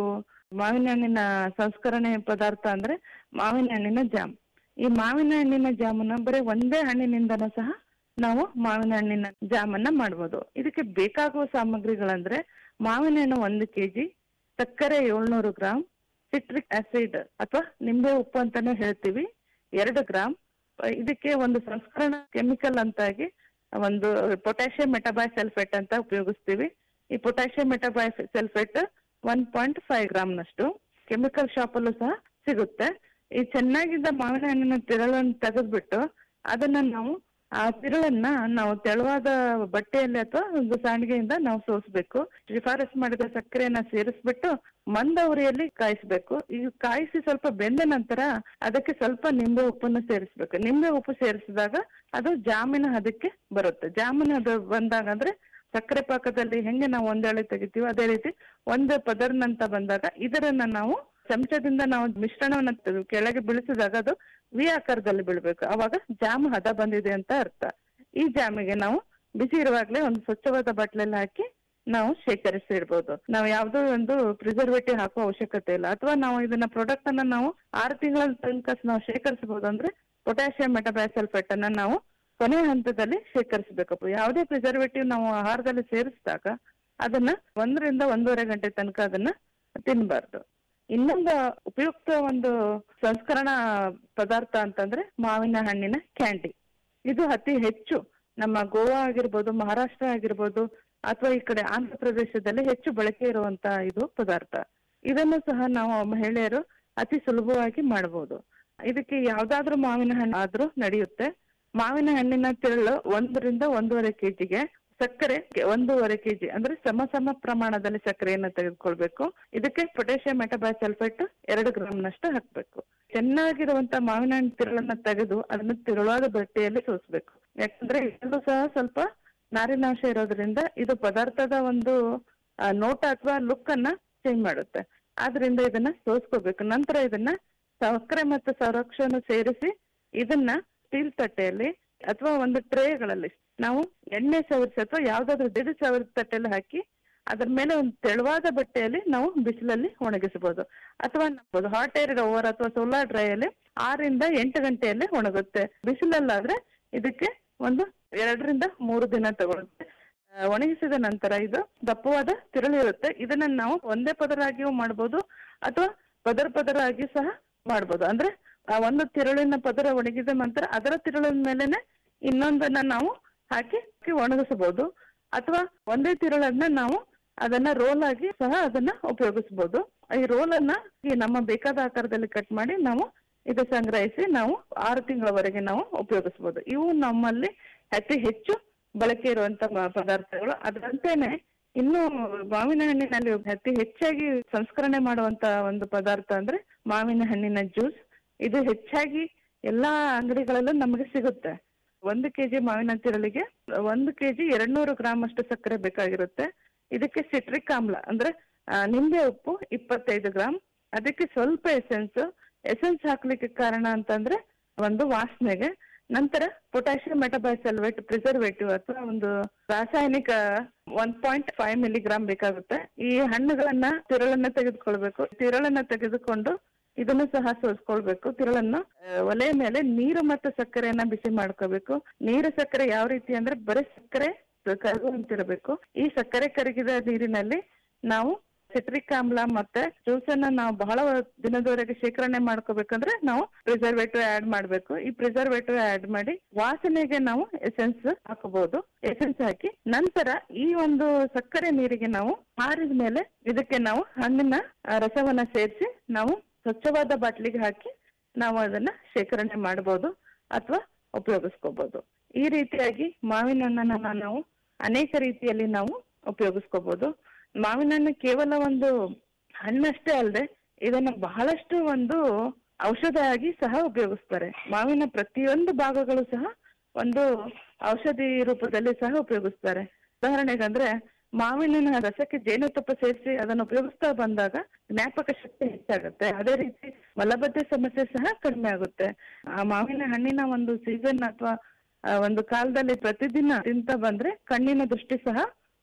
ಮಾವಿನ ಹಣ್ಣಿನ ಸಂಸ್ಕರಣೆ ಪದಾರ್ಥ ಅಂದ್ರೆ ಮಾವಿನ ಹಣ್ಣಿನ ಜಾಮ್ ಈ ಮಾವಿನ ಹಣ್ಣಿನ ಜಾಮನ್ನ ಬರೀ ಒಂದೇ ಹಣ್ಣಿನಿಂದನೂ ಸಹ ನಾವು ಮಾವಿನ ಹಣ್ಣಿನ ಜಾಮನ್ನ ಮಾಡ್ಬೋದು ಇದಕ್ಕೆ ಬೇಕಾಗುವ ಸಾಮಗ್ರಿಗಳಂದ್ರೆ ಮಾವಿನ ಹಣ್ಣು ಒಂದು ಕೆಜಿ ಸಕ್ಕರೆ ಏಳ್ನೂರು ಗ್ರಾಮ್ ಸಿಟ್ರಿಕ್ ಆಸಿಡ್ ಅಥವಾ ನಿಂಬೆ ಉಪ್ಪು ಅಂತಾನೆ ಹೇಳ್ತೀವಿ ಎರಡು ಗ್ರಾಮ್ ಇದಕ್ಕೆ ಒಂದು ಸಂಸ್ಕರಣ ಕೆಮಿಕಲ್ ಅಂತಾಗಿ ಒಂದು ಪೊಟ್ಯಾಷಿಯಂ ಮೆಟಬಾಯ್ ಸಲ್ಫೇಟ್ ಅಂತ ಉಪಯೋಗಿಸ್ತೀವಿ ಈ potassium metabisulphite one point five ಗ್ರಾಮ್ನಷ್ಟು ಕೆಮಿಕಲ್ ಶಾಪ್ ಅಲ್ಲೂ ಸಹ ಸಿಗುತ್ತೆ ಈ ಚೆನ್ನಾಗಿದ್ದ ಮಾವಿನ ಹಣ್ಣಿನ ತಿರಳನ್ನು ತೆಗೆದ್ಬಿಟ್ಟು ಅದನ್ನ ನಾವು ಆ ತಿರುಳನ್ನ ನಾವು ತೆಳುವಾದ ಬಟ್ಟೆಯಲ್ಲಿ ಅಥವಾ ಒಂದು ಸಾಣಿಗೆಯಿಂದ ನಾವು ಸೋಸ್ಬೇಕು ಶಿಫಾರಸ್ ಮಾಡಿದ ಸಕ್ಕರೆಯನ್ನ ಸೇರಿಸ್ಬಿಟ್ಟು ಮಂದ ಉರಿಯಲ್ಲಿ ಕಾಯಿಸ್ಬೇಕು ಈ ಕಾಯಿಸಿ ಸ್ವಲ್ಪ ಬೆಂದ ನಂತರ ಅದಕ್ಕೆ ಸ್ವಲ್ಪ ನಿಂಬೆ ಉಪ್ಪನ್ನು ಸೇರಿಸ್ಬೇಕು ನಿಂಬೆ ಉಪ್ಪು ಸೇರಿಸಿದಾಗ ಅದು ಜಾಮಿನ ಹದಕ್ಕೆ ಬರುತ್ತೆ ಜಾಮಿನ ಹದ ಬಂದಾಗ ಅಂದ್ರೆ ಸಕ್ಕರೆ ಪಾಕದಲ್ಲಿ ಹೆಂಗೆ ನಾವು ಒಂದೆಳೆ ತೆಗಿತೀವಿ ಅದೇ ರೀತಿ ಒಂದು ಪದರ್ನಂತ ಬಂದಾಗ ಇದರನ್ನ ನಾವು ಚಮಚದಿಂದ ನಾವು ಮಿಶ್ರಣವನ್ನ ತೆಗ್ದು ಕೆಳಗೆ ಬೀಳಿಸಿದಾಗ ಅದು ವಿ ಆಕಾರದಲ್ಲಿ ಬೀಳ್ಬೇಕು ಅವಾಗ ಜಾಮ್ ಹದ ಬಂದಿದೆ ಅಂತ ಅರ್ಥ ಈ ಜಾಮಿಗೆ ನಾವು ಬಿಸಿ ಇರುವಾಗ್ಲೇ ಒಂದು ಸ್ವಚ್ಛವಾದ ಬಟ್ಲಲ್ಲಿ ಹಾಕಿ ನಾವು ಶೇಖರಿಸಿ ಇಡ್ಬೋದು ನಾವು ಯಾವ್ದೋ ಒಂದು ಪ್ರಿಸರ್ವೇಟಿವ್ ಹಾಕೋ ಅವಶ್ಯಕತೆ ಇಲ್ಲ ಅಥವಾ ನಾವು ಇದನ್ನ ಪ್ರಾಡಕ್ಟ್ ಅನ್ನ ನಾವು ಆರು ತಿಂಗಳ ತನಕ ನಾವು ಶೇಖರಿಸಬಹುದು ಅಂದ್ರೆ ಪೊಟ್ಯಾಷಿಯಂ ಮೆಟಬೈಸಲ್ಫೇಟ್ ಅನ್ನ ನಾವು ಕೊನೆಯ ಹಂತದಲ್ಲಿ ಶೇಖರಿಸಬೇಕು ಯಾವುದೇ ಪ್ರಿಸರ್ವೇಟಿವ್ ನಾವು ಆಹಾರದಲ್ಲಿ ಸೇರಿಸಿದಾಗ ಅದನ್ನ ಒಂದರಿಂದ ಒಂದೂವರೆ ಗಂಟೆ ತನಕ ಅದನ್ನ ತಿನ್ಬಾರ್ದು ಇನ್ನೊಂದು ಉಪಯುಕ್ತ ಒಂದು ಸಂಸ್ಕರಣಾ ಪದಾರ್ಥ ಅಂತಂದ್ರೆ ಮಾವಿನ ಹಣ್ಣಿನ ಕ್ಯಾಂಡಿ ಇದು ಅತಿ ಹೆಚ್ಚು ನಮ್ಮ ಗೋವಾ ಆಗಿರ್ಬೋದು ಮಹಾರಾಷ್ಟ್ರ ಆಗಿರ್ಬೋದು ಅಥವಾ ಈ ಕಡೆ ಆಂಧ್ರ ಪ್ರದೇಶದಲ್ಲಿ ಹೆಚ್ಚು ಬಳಕೆ ಇರುವಂತ ಇದು ಪದಾರ್ಥ ಇದನ್ನು ಸಹ ನಾವು ಮಹಿಳೆಯರು ಅತಿ ಸುಲಭವಾಗಿ ಮಾಡಬಹುದು ಇದಕ್ಕೆ ಯಾವ್ದಾದ್ರೂ ಮಾವಿನ ಹಣ್ಣು ಆದ್ರೂ ನಡೆಯುತ್ತೆ ಮಾವಿನ ಹಣ್ಣಿನ ತಿರುಳು ಒಂದರಿಂದ ಒಂದೂವರೆ ಕೆಜಿಗೆ ಸಕ್ಕರೆ ಒಂದೂವರೆ ಕೆಜಿ ಅಂದ್ರೆ ಸಮ ಸಮ ಪ್ರಮಾಣದಲ್ಲಿ ಸಕ್ಕರೆಯನ್ನ ತೆಗೆದುಕೊಳ್ಬೇಕು ಇದಕ್ಕೆ ಪೊಟ್ಯಾಷಿಯಂ ಮೆಟಬಾಯ್ ಸಲ್ಫೇಟ್ ಎರಡು ಗ್ರಾಮ್ ನಷ್ಟು ಹಾಕ್ಬೇಕು ಚೆನ್ನಾಗಿರುವಂತ ಮಾವಿನ ಹಣ್ಣು ತಿರುಳನ್ನ ತೆಗೆದು ಅದನ್ನ ತಿರುಳಾದ ಬಟ್ಟೆಯಲ್ಲಿ ಸೋಸ್ಬೇಕು ಯಾಕಂದ್ರೆ ಇದರಲ್ಲೂ ಸಹ ಸ್ವಲ್ಪ ನಾರಿನಾಂಶ ಇರೋದ್ರಿಂದ ಇದು ಪದಾರ್ಥದ ಒಂದು ಆ, ನೋಟ ಅಥವಾ ಲುಕ್ ಅನ್ನ ಚೇಂಜ್ ಮಾಡುತ್ತೆ ಆದ್ರಿಂದ ಇದನ್ನ ಸೋಸ್ಕೋಬೇಕು ನಂತರ ಇದನ್ನ ಸಕ್ಕರೆ ಮತ್ತು ಸಂರಕ್ಷಣೆ ಸೇರಿಸಿ ಇದನ್ನ ಸ್ಟೀಲ್ ತಟ್ಟೆಯಲ್ಲಿ ಅಥವಾ ಒಂದು ಟ್ರೇಗಳಲ್ಲಿ ನಾವು ಎಣ್ಣೆ ಸವರಿಸಿ ಅಥವಾ ಯಾವ್ದಾದ್ರು ದಿಢ ಸವರಿದ ತಟ್ಟೆಯಲ್ಲಿ ಹಾಕಿ ಅದ್ರ ಮೇಲೆ ಒಂದು ತೆಳುವಾದ ಬಟ್ಟೆಯಲ್ಲಿ ನಾವು ಬಿಸಿಲಲ್ಲಿ ಒಣಗಿಸಬಹುದು ಅಥವಾ ಹಾಟ್ ಏರ್ ಓವರ್ ಅಥವಾ ಸೋಲಾರ್ ಡ್ರೈ ಅಲ್ಲಿ ಆರಿಂದ ಎಂಟು ಗಂಟೆಯಲ್ಲಿ ಒಣಗುತ್ತೆ ಬಿಸಿಲಲ್ಲಾದ್ರೆ ಇದಕ್ಕೆ ಒಂದು ಎರಡರಿಂದ ಮೂರು ದಿನ ತಗೊಳುತ್ತೆ ಆ, ಒಣಗಿಸಿದ ನಂತರ ಇದು ದಪ್ಪವಾದ ತಿರುಳು ಇರುತ್ತೆ ಇದನ್ನ ನಾವು ಒಂದೇ ಪದರಾಗಿಯೂ ಮಾಡ್ಬೋದು ಅಥವಾ ಪದರ ಪದರ ಆಗಿ ಸಹ ಮಾಡ್ಬೋದು ಅಂದ್ರೆ ಆ ಒಂದು ತಿರುಳಿನ ಪದರ ಒಣಗಿದ ನಂತರ ಅದರ ತಿರುಳಿನ ಮೇಲೆನೆ ಇನ್ನೊಂದನ್ನ ನಾವು ಹಾಕಿ ಹಾಕಿ ಒಣಗಿಸಬಹುದು ಅಥವಾ ಒಂದೇ ತಿರುಳನ್ನ ನಾವು ಅದನ್ನ ರೋಲ್ ಆಗಿ ಸಹ ಅದನ್ನ ಉಪಯೋಗಿಸಬಹುದು ಈ ರೋಲ್ ಅನ್ನ ಈ ನಮ್ಮ ಬೇಕಾದ ಆಕಾರದಲ್ಲಿ ಕಟ್ ಮಾಡಿ ನಾವು ಇದು ಸಂಗ್ರಹಿಸಿ ನಾವು ಆರು ತಿಂಗಳವರೆಗೆ ನಾವು ಉಪಯೋಗಿಸಬಹುದು ಇವು ನಮ್ಮಲ್ಲಿ ಅತಿ ಹೆಚ್ಚು ಬಳಕೆ ಇರುವಂತ ಮ- ಪದಾರ್ಥಗಳು ಅದರಂತೆನೆ ಇನ್ನು ಮಾವಿನ ಹಣ್ಣಿನಲ್ಲಿ ಅತಿ ಹೆಚ್ಚಾಗಿ ಸಂಸ್ಕರಣೆ ಮಾಡುವಂತ ಒಂದು ಪದಾರ್ಥ ಅಂದ್ರೆ ಮಾವಿನ ಹಣ್ಣಿನ ಜ್ಯೂಸ್ ಇದು ಹೆಚ್ಚಾಗಿ ಎಲ್ಲಾ ಅಂಗಡಿಗಳಲ್ಲೂ ನಮಗೆ ಸಿಗುತ್ತೆ ಒಂದು ಕೆಜಿ ಮಾವಿನ ತಿರುಳಿಗೆ ಒಂದು ಕೆಜಿ ಎರಡ್ನೂರು ಗ್ರಾಮ್ ಅಷ್ಟು ಸಕ್ಕರೆ ಬೇಕಾಗಿರುತ್ತೆ ಇದಕ್ಕೆ ಸಿಟ್ರಿಕ್ ಆಮ್ಲ ಅಂದ್ರೆ ಆ, ನಿಂಬೆ ಉಪ್ಪು ಇಪ್ಪತ್ತೈದು ಗ್ರಾಮ್ ಅದಕ್ಕೆ ಸ್ವಲ್ಪ ಎಸೆನ್ಸ್ ಎಸೆನ್ಸ್ ಹಾಕ್ಲಿಕ್ಕೆ ಕಾರಣ ಅಂತಂದ್ರೆ ಒಂದು ವಾಸನೆಗೆ ನಂತರ ಪೊಟ್ಯಾಷಿಯಂ ಮೆಟಬೈಸಲ್ವೇಟ್ ಪ್ರಿಸರ್ವೇಟಿವ್ ಅಥವಾ ಒಂದು ರಾಸಾಯನಿಕ ಒನ್ ಪಾಯಿಂಟ್ ಫೈವ್ ಮಿಲಿಗ್ರಾಮ್ ಬೇಕಾಗುತ್ತೆ ಈ ಹಣ್ಣುಗಳನ್ನ ತಿರುಳನ್ನ ತೆಗೆದುಕೊಳ್ಬೇಕು ತಿರುಳನ್ನ ತೆಗೆದುಕೊಂಡು ಇದನ್ನು ಸಹ ಸೋಸ್ಕೊಳ್ಬೇಕು ತಿರುಳನ್ನು ಆ, ಒಲೆಯ ಮೇಲೆ ನೀರು ಮತ್ತು ಸಕ್ಕರೆಯನ್ನ ಬಿಸಿ ಮಾಡ್ಕೋಬೇಕು ನೀರು ಸಕ್ಕರೆ ಯಾವ ರೀತಿ ಅಂದ್ರೆ ಬರೀ ಸಕ್ಕರೆ ಕರಗುವಂತಿರಬೇಕು ಈ ಸಕ್ಕರೆ ಕರಗಿದ ನೀರಿನಲ್ಲಿ ನಾವು ಸಿಟ್ರಿಕ್ ಆಮ್ಲ ಮತ್ತೆ ಜ್ಯೂಸ್ ಅನ್ನ ನಾವು ಬಹಳ ದಿನದವರೆಗೆ ಶೇಖರಣೆ ಮಾಡ್ಕೋಬೇಕಂದ್ರೆ ನಾವು ಪ್ರಿಸರ್ವೇಟಿವ್ ಆಡ್ ಮಾಡ್ಬೇಕು ಈ ಪ್ರಿಸರ್ವೇಟಿವ್ ಆಡ್ ಮಾಡಿ ವಾಸನೆಗೆ ನಾವು ಎಸೆನ್ಸ್ ಹಾಕಬಹುದು ಎಸೆನ್ಸ್ ಹಾಕಿ ನಂತರ ಈ ಒಂದು ಸಕ್ಕರೆ ನೀರಿಗೆ ನಾವು ಆರಿದ ಮೇಲೆ ಇದಕ್ಕೆ ನಾವು ಹಣ್ಣಿನ ಆ, ರಸವನ್ನ ಸೇರಿಸಿ ನಾವು ಸ್ವಚ್ಛವಾದ ಬಾಟ್ಲಿಗೆ ಹಾಕಿ ನಾವು ಅದನ್ನ ಶೇಖರಣೆ ಮಾಡಬಹುದು ಅಥವಾ ಉಪಯೋಗಿಸ್ಕೋಬಹುದು ಈ ರೀತಿಯಾಗಿ ಮಾವಿನ ಹಣ್ಣನ್ನ ನಾವು ಅನೇಕ ರೀತಿಯಲ್ಲಿ ನಾವು ಉಪಯೋಗಿಸ್ಕೋಬಹುದು ಮಾವಿನ ಹಣ್ಣು ಕೇವಲ ಒಂದು ಹಣ್ಣಷ್ಟೇ ಅಲ್ಲದೆ ಇದನ್ನ ಬಹಳಷ್ಟು ಒಂದು ಔಷಧ ಆಗಿ ಸಹ ಉಪಯೋಗಿಸ್ತಾರೆ ಮಾವಿನ ಪ್ರತಿಯೊಂದು ಭಾಗಗಳು ಸಹ ಒಂದು ಔಷಧಿ ರೂಪದಲ್ಲಿ ಸಹ ಉಪಯೋಗಿಸ್ತಾರೆ ಉದಾಹರಣೆಗಂದ್ರೆ ಮಾವಿನ ರಸಕ್ಕೆ ಜೇನುತುಪ್ಪ ಸೇರಿಸಿ ಅದನ್ನು ಉಪಯೋಗಿಸ್ತಾ ಬಂದಾಗ ಜ್ಞಾಪಕ ಶಕ್ತಿ ಹೆಚ್ಚಾಗುತ್ತೆ ಅದೇ ರೀತಿ ಮಲಬದ್ಧತೆ ಸಮಸ್ಯೆ ಸಹ ಕಡಿಮೆ ಆಗುತ್ತೆ ಆ ಮಾವಿನ ಹಣ್ಣಿನ ಒಂದು ಸೀಸನ್ ಅಥವಾ ಒಂದು ಕಾಲದಲ್ಲಿ ಪ್ರತಿದಿನ ತಿಂತ ಬಂದ್ರೆ ಕಣ್ಣಿನ ದೃಷ್ಟಿ ಸಹ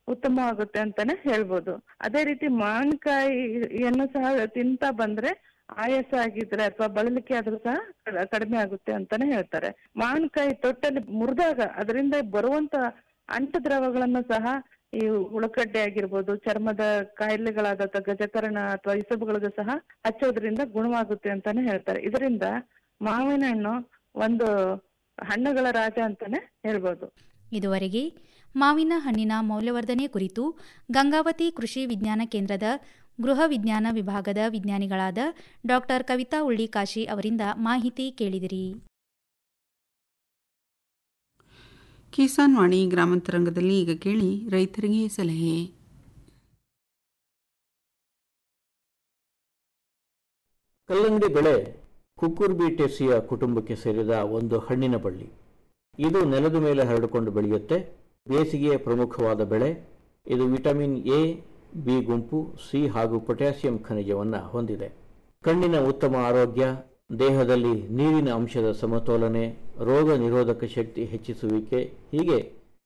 ಉತ್ತಮವಾಗುತ್ತೆ ಅಂತಾನೆ ಹೇಳ್ಬೋದು ಅದೇ ರೀತಿ ಮಾವಿನಕಾಯಿಯನ್ನು ಸಹ ತಿಂತಾ ಬಂದ್ರೆ ಆಯಾಸ ಆಗಿದ್ರೆ ಅಥವಾ ಬಳಲಿಕೆ ಆದ್ರೂ ಸಹ ಕ- ಕಡಿಮೆ ಆಗುತ್ತೆ ಅಂತಾನೆ ಹೇಳ್ತಾರೆ ಮಾವಿನಕಾಯಿ ತೊಟ್ಟಲ್ಲಿ ಮುರಿದಾಗ ಅದರಿಂದ ಬರುವಂತ ಅಂಟ ದ್ರವಗಳನ್ನು ಸಹ ಈ ಉಳ್ಳಗಡ್ಡೆ ಆಗಿರ್ಬೋದು ಚರ್ಮದ ಕಾಯಿಲೆಗಳಾದ ಅಥವಾ ಗಜಕರ್ಣ ಅಥವಾ ಇಸಬುಗಳಿಗೂ ಸಹ ಹಚ್ಚೋದ್ರಿಂದ ಗುಣವಾಗುತ್ತೆ ಅಂತಾನೆ ಹೇಳ್ತಾರೆ ಇದರಿಂದ ಮಾವಿನ ಹಣ್ಣು ಒಂದು ಹಣ್ಣುಗಳ ರಾಜ ಅಂತಾನೆ ಹೇಳ್ಬೋದು ಇದುವರೆಗೆ ಮಾವಿನ ಹಣ್ಣಿನ ಮೌಲ್ಯವರ್ಧನೆ ಕುರಿತು ಗಂಗಾವತಿ ಕೃಷಿ ವಿಜ್ಞಾನ ಕೇಂದ್ರದ ಗೃಹ ವಿಜ್ಞಾನ ವಿಭಾಗದ ವಿಜ್ಞಾನಿಗಳಾದ ಡಾಕ್ಟರ್ ಕವಿತಾ ಉಳ್ಳಿಕಾಶಿ ಅವರಿಂದ ಮಾಹಿತಿ ಕೇಳಿದಿರಿ ಕಿಸಾನ್ ವಾಣಿ ಗ್ರಾಮಾಂತರಂಗದಲ್ಲಿ ಈಗ ಕೇಳಿ ರೈತರಿಗೆ ಸಲಹೆ ಕಲ್ಲಂಗಡಿ ಬೆಳೆ ಕುಕ್ಕುರ್ಬಿಟೇಸಿಯ ಕುಟುಂಬಕ್ಕೆ ಸೇರಿದ ಒಂದು ಹಣ್ಣಿನ ಬಳ್ಳಿ ಇದು ನೆಲದ ಮೇಲೆ ಹರಡಿಕೊಂಡು ಬೆಳೆಯುತ್ತೆ ಬೇಸಿಗೆಯ ಪ್ರಮುಖವಾದ ಬೆಳೆ ಇದು ವಿಟಮಿನ್ ಎ ಬಿ ಗುಂಪು ಸಿ ಹಾಗೂ ಪೊಟ್ಯಾಸಿಯಂ ಖನಿಜವನ್ನು ಹೊಂದಿದೆ ಕಣ್ಣಿನ ಉತ್ತಮ ಆರೋಗ್ಯ ದೇಹದಲ್ಲಿ ನೀರಿನ ಅಂಶದ ಸಮತೋಲನೆ ರೋಗ ನಿರೋಧಕ ಶಕ್ತಿ ಹೆಚ್ಚಿಸುವಿಕೆ ಹೀಗೆ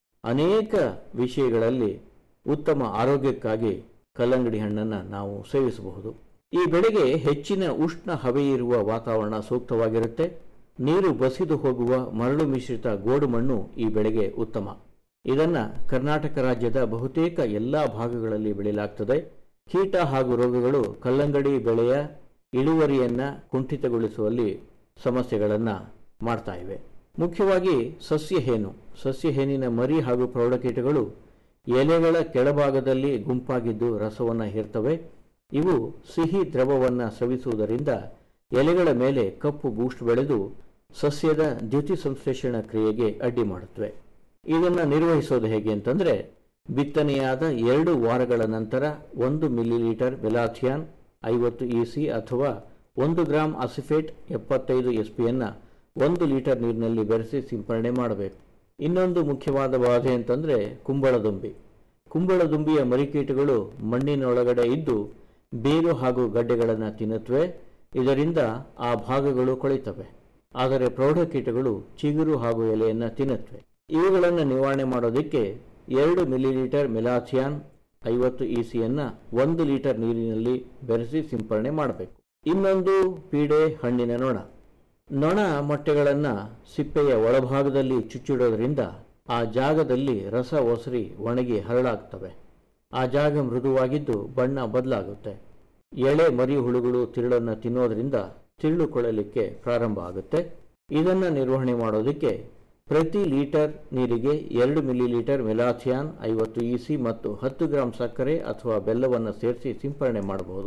ಅನೇಕ ವಿಷಯಗಳಲ್ಲಿ ಉತ್ತಮ ಆರೋಗ್ಯಕ್ಕಾಗಿ ಕಲ್ಲಂಗಡಿ ಹಣ್ಣನ್ನು ನಾವು ಸೇವಿಸಬಹುದು ಈ ಬೆಳೆಗೆ ಹೆಚ್ಚಿನ ಉಷ್ಣ ಹವೆಯಿರುವ ವಾತಾವರಣ ಸೂಕ್ತವಾಗಿರುತ್ತೆ ನೀರು ಬಸಿದು ಹೋಗುವ ಮರಳು ಮಿಶ್ರಿತ ಗೋಡು ಮಣ್ಣು ಈ ಬೆಳೆಗೆ ಉತ್ತಮ ಇದನ್ನ ಕರ್ನಾಟಕ ರಾಜ್ಯದ ಬಹುತೇಕ ಎಲ್ಲ ಭಾಗಗಳಲ್ಲಿ ಬೆಳೆಯಲಾಗ್ತದೆ ಕೀಟ ಹಾಗೂ ರೋಗಗಳು ಕಲ್ಲಂಗಡಿ ಬೆಳೆಯ ಇಳುವರಿಯನ್ನ ಕುಂಠಿತಗೊಳಿಸುವಲ್ಲಿ ಸಮಸ್ಯೆಗಳನ್ನ ಮಾಡ್ತಾ ಇವೆ ಮುಖ್ಯವಾಗಿ ಸಸ್ಯಹೇನು ಸಸ್ಯಹೇನಿನ ಮರಿ ಹಾಗೂ ಪ್ರೌಢಕೀಟಗಳು ಎಲೆಗಳ ಕೆಳಭಾಗದಲ್ಲಿ ಗುಂಪಾಗಿದ್ದು ರಸವನ್ನು ಹೀರ್ತವೆ ಇವು ಸಿಹಿ ದ್ರವವನ್ನು ಸ್ರವಿಸುವುದರಿಂದ ಎಲೆಗಳ ಮೇಲೆ ಕಪ್ಪು ಬೂಸ್ಟ್ ಬೆಳೆದು ಸಸ್ಯದ ದ್ಯುತಿ ಸಂಶ್ಲೇಷಣ ಕ್ರಿಯೆಗೆ ಅಡ್ಡಿ ಮಾಡುತ್ತವೆ ಇದನ್ನು ನಿರ್ವಹಿಸೋದು ಹೇಗೆ ಅಂತಂದರೆ ಬಿತ್ತನೆಯಾದ ಎರಡು ವಾರಗಳ ನಂತರ ಒಂದು ಮಿಲಿಲೀಟರ್ ಬೆಲಾಥಿಯಾನ್ ಐವತ್ತು ಇ ಸಿ ಅಥವಾ ಒಂದು ಗ್ರಾಂ ಅಸಿಫೇಟ್ ಎಪ್ಪತ್ತೈದು ಎಸ್ ಪಿಯನ್ನು ಒಂದು ಲೀಟರ್ ನೀರಿನಲ್ಲಿ ಬೆರೆಸಿ ಸಿಂಪರಣೆ ಮಾಡಬೇಕು ಇನ್ನೊಂದು ಮುಖ್ಯವಾದ ಬಾಧೆ ಅಂತಂದರೆ ಕುಂಬಳದುಂಬಿ ಕುಂಬಳದುಂಬಿಯ ಮರಿಕೀಟಗಳು ಮಣ್ಣಿನೊಳಗಡೆ ಇದ್ದು ಬೇರು ಹಾಗೂ ಗಡ್ಡೆಗಳನ್ನು ತಿನ್ನುತ್ತವೆ ಇದರಿಂದ ಆ ಭಾಗಗಳು ಕೊಳಿತವೆ ಆದರೆ ಪ್ರೌಢಕೀಟಗಳು ಚಿಗುರು ಹಾಗೂ ಎಲೆಯನ್ನು ತಿನ್ನುತ್ತವೆ ಇವುಗಳನ್ನು ನಿವಾರಣೆ ಮಾಡೋದಕ್ಕೆ ಎರಡು ಮಿಲಿಲೀಟರ್ ಮೆಲಾಥಿಯಾನ್ ಐವತ್ತು ಇ ಸಿಯನ್ನು ಒಂದು ಲೀಟರ್ ನೀರಿನಲ್ಲಿ ಬೆರೆಸಿ ಸಿಂಪರಣೆ ಮಾಡಬೇಕು ಇನ್ನೊಂದು ಪೀಡೆ ಹಣ್ಣಿನ ನೊಣ ನೊಣ ಮೊಟ್ಟೆಗಳನ್ನು ಸಿಪ್ಪೆಯ ಒಳಭಾಗದಲ್ಲಿ ಚುಚ್ಚಿಡೋದ್ರಿಂದ ಆ ಜಾಗದಲ್ಲಿ ರಸ ಒಸರಿ ಒಣಗಿ ಹರಳಾಗ್ತವೆ ಆ ಜಾಗ ಮೃದುವಾಗಿದ್ದು ಬಣ್ಣ ಬದಲಾಗುತ್ತೆ ಎಳೆ ಮರಿ ಹುಳುಗಳು ತಿರುಳನ್ನು ತಿನ್ನೋದ್ರಿಂದ ತಿರುಳು ಕೊಳಲಿಕ್ಕೆ ಪ್ರಾರಂಭ ಆಗುತ್ತೆ ಇದನ್ನು ನಿರ್ವಹಣೆ ಮಾಡೋದಕ್ಕೆ ಪ್ರತಿ ಲೀಟರ್ ನೀರಿಗೆ ಎರಡು ಮಿಲಿಲೀಟರ್ ಮೆಲಾಥಿಯಾನ್ ಐವತ್ತು ಇ ಸಿ ಮತ್ತು ಹತ್ತು ಗ್ರಾಂ ಸಕ್ಕರೆ ಅಥವಾ ಬೆಲ್ಲವನ್ನು ಸೇರಿಸಿ ಸಿಂಪರಣೆ ಮಾಡಬಹುದು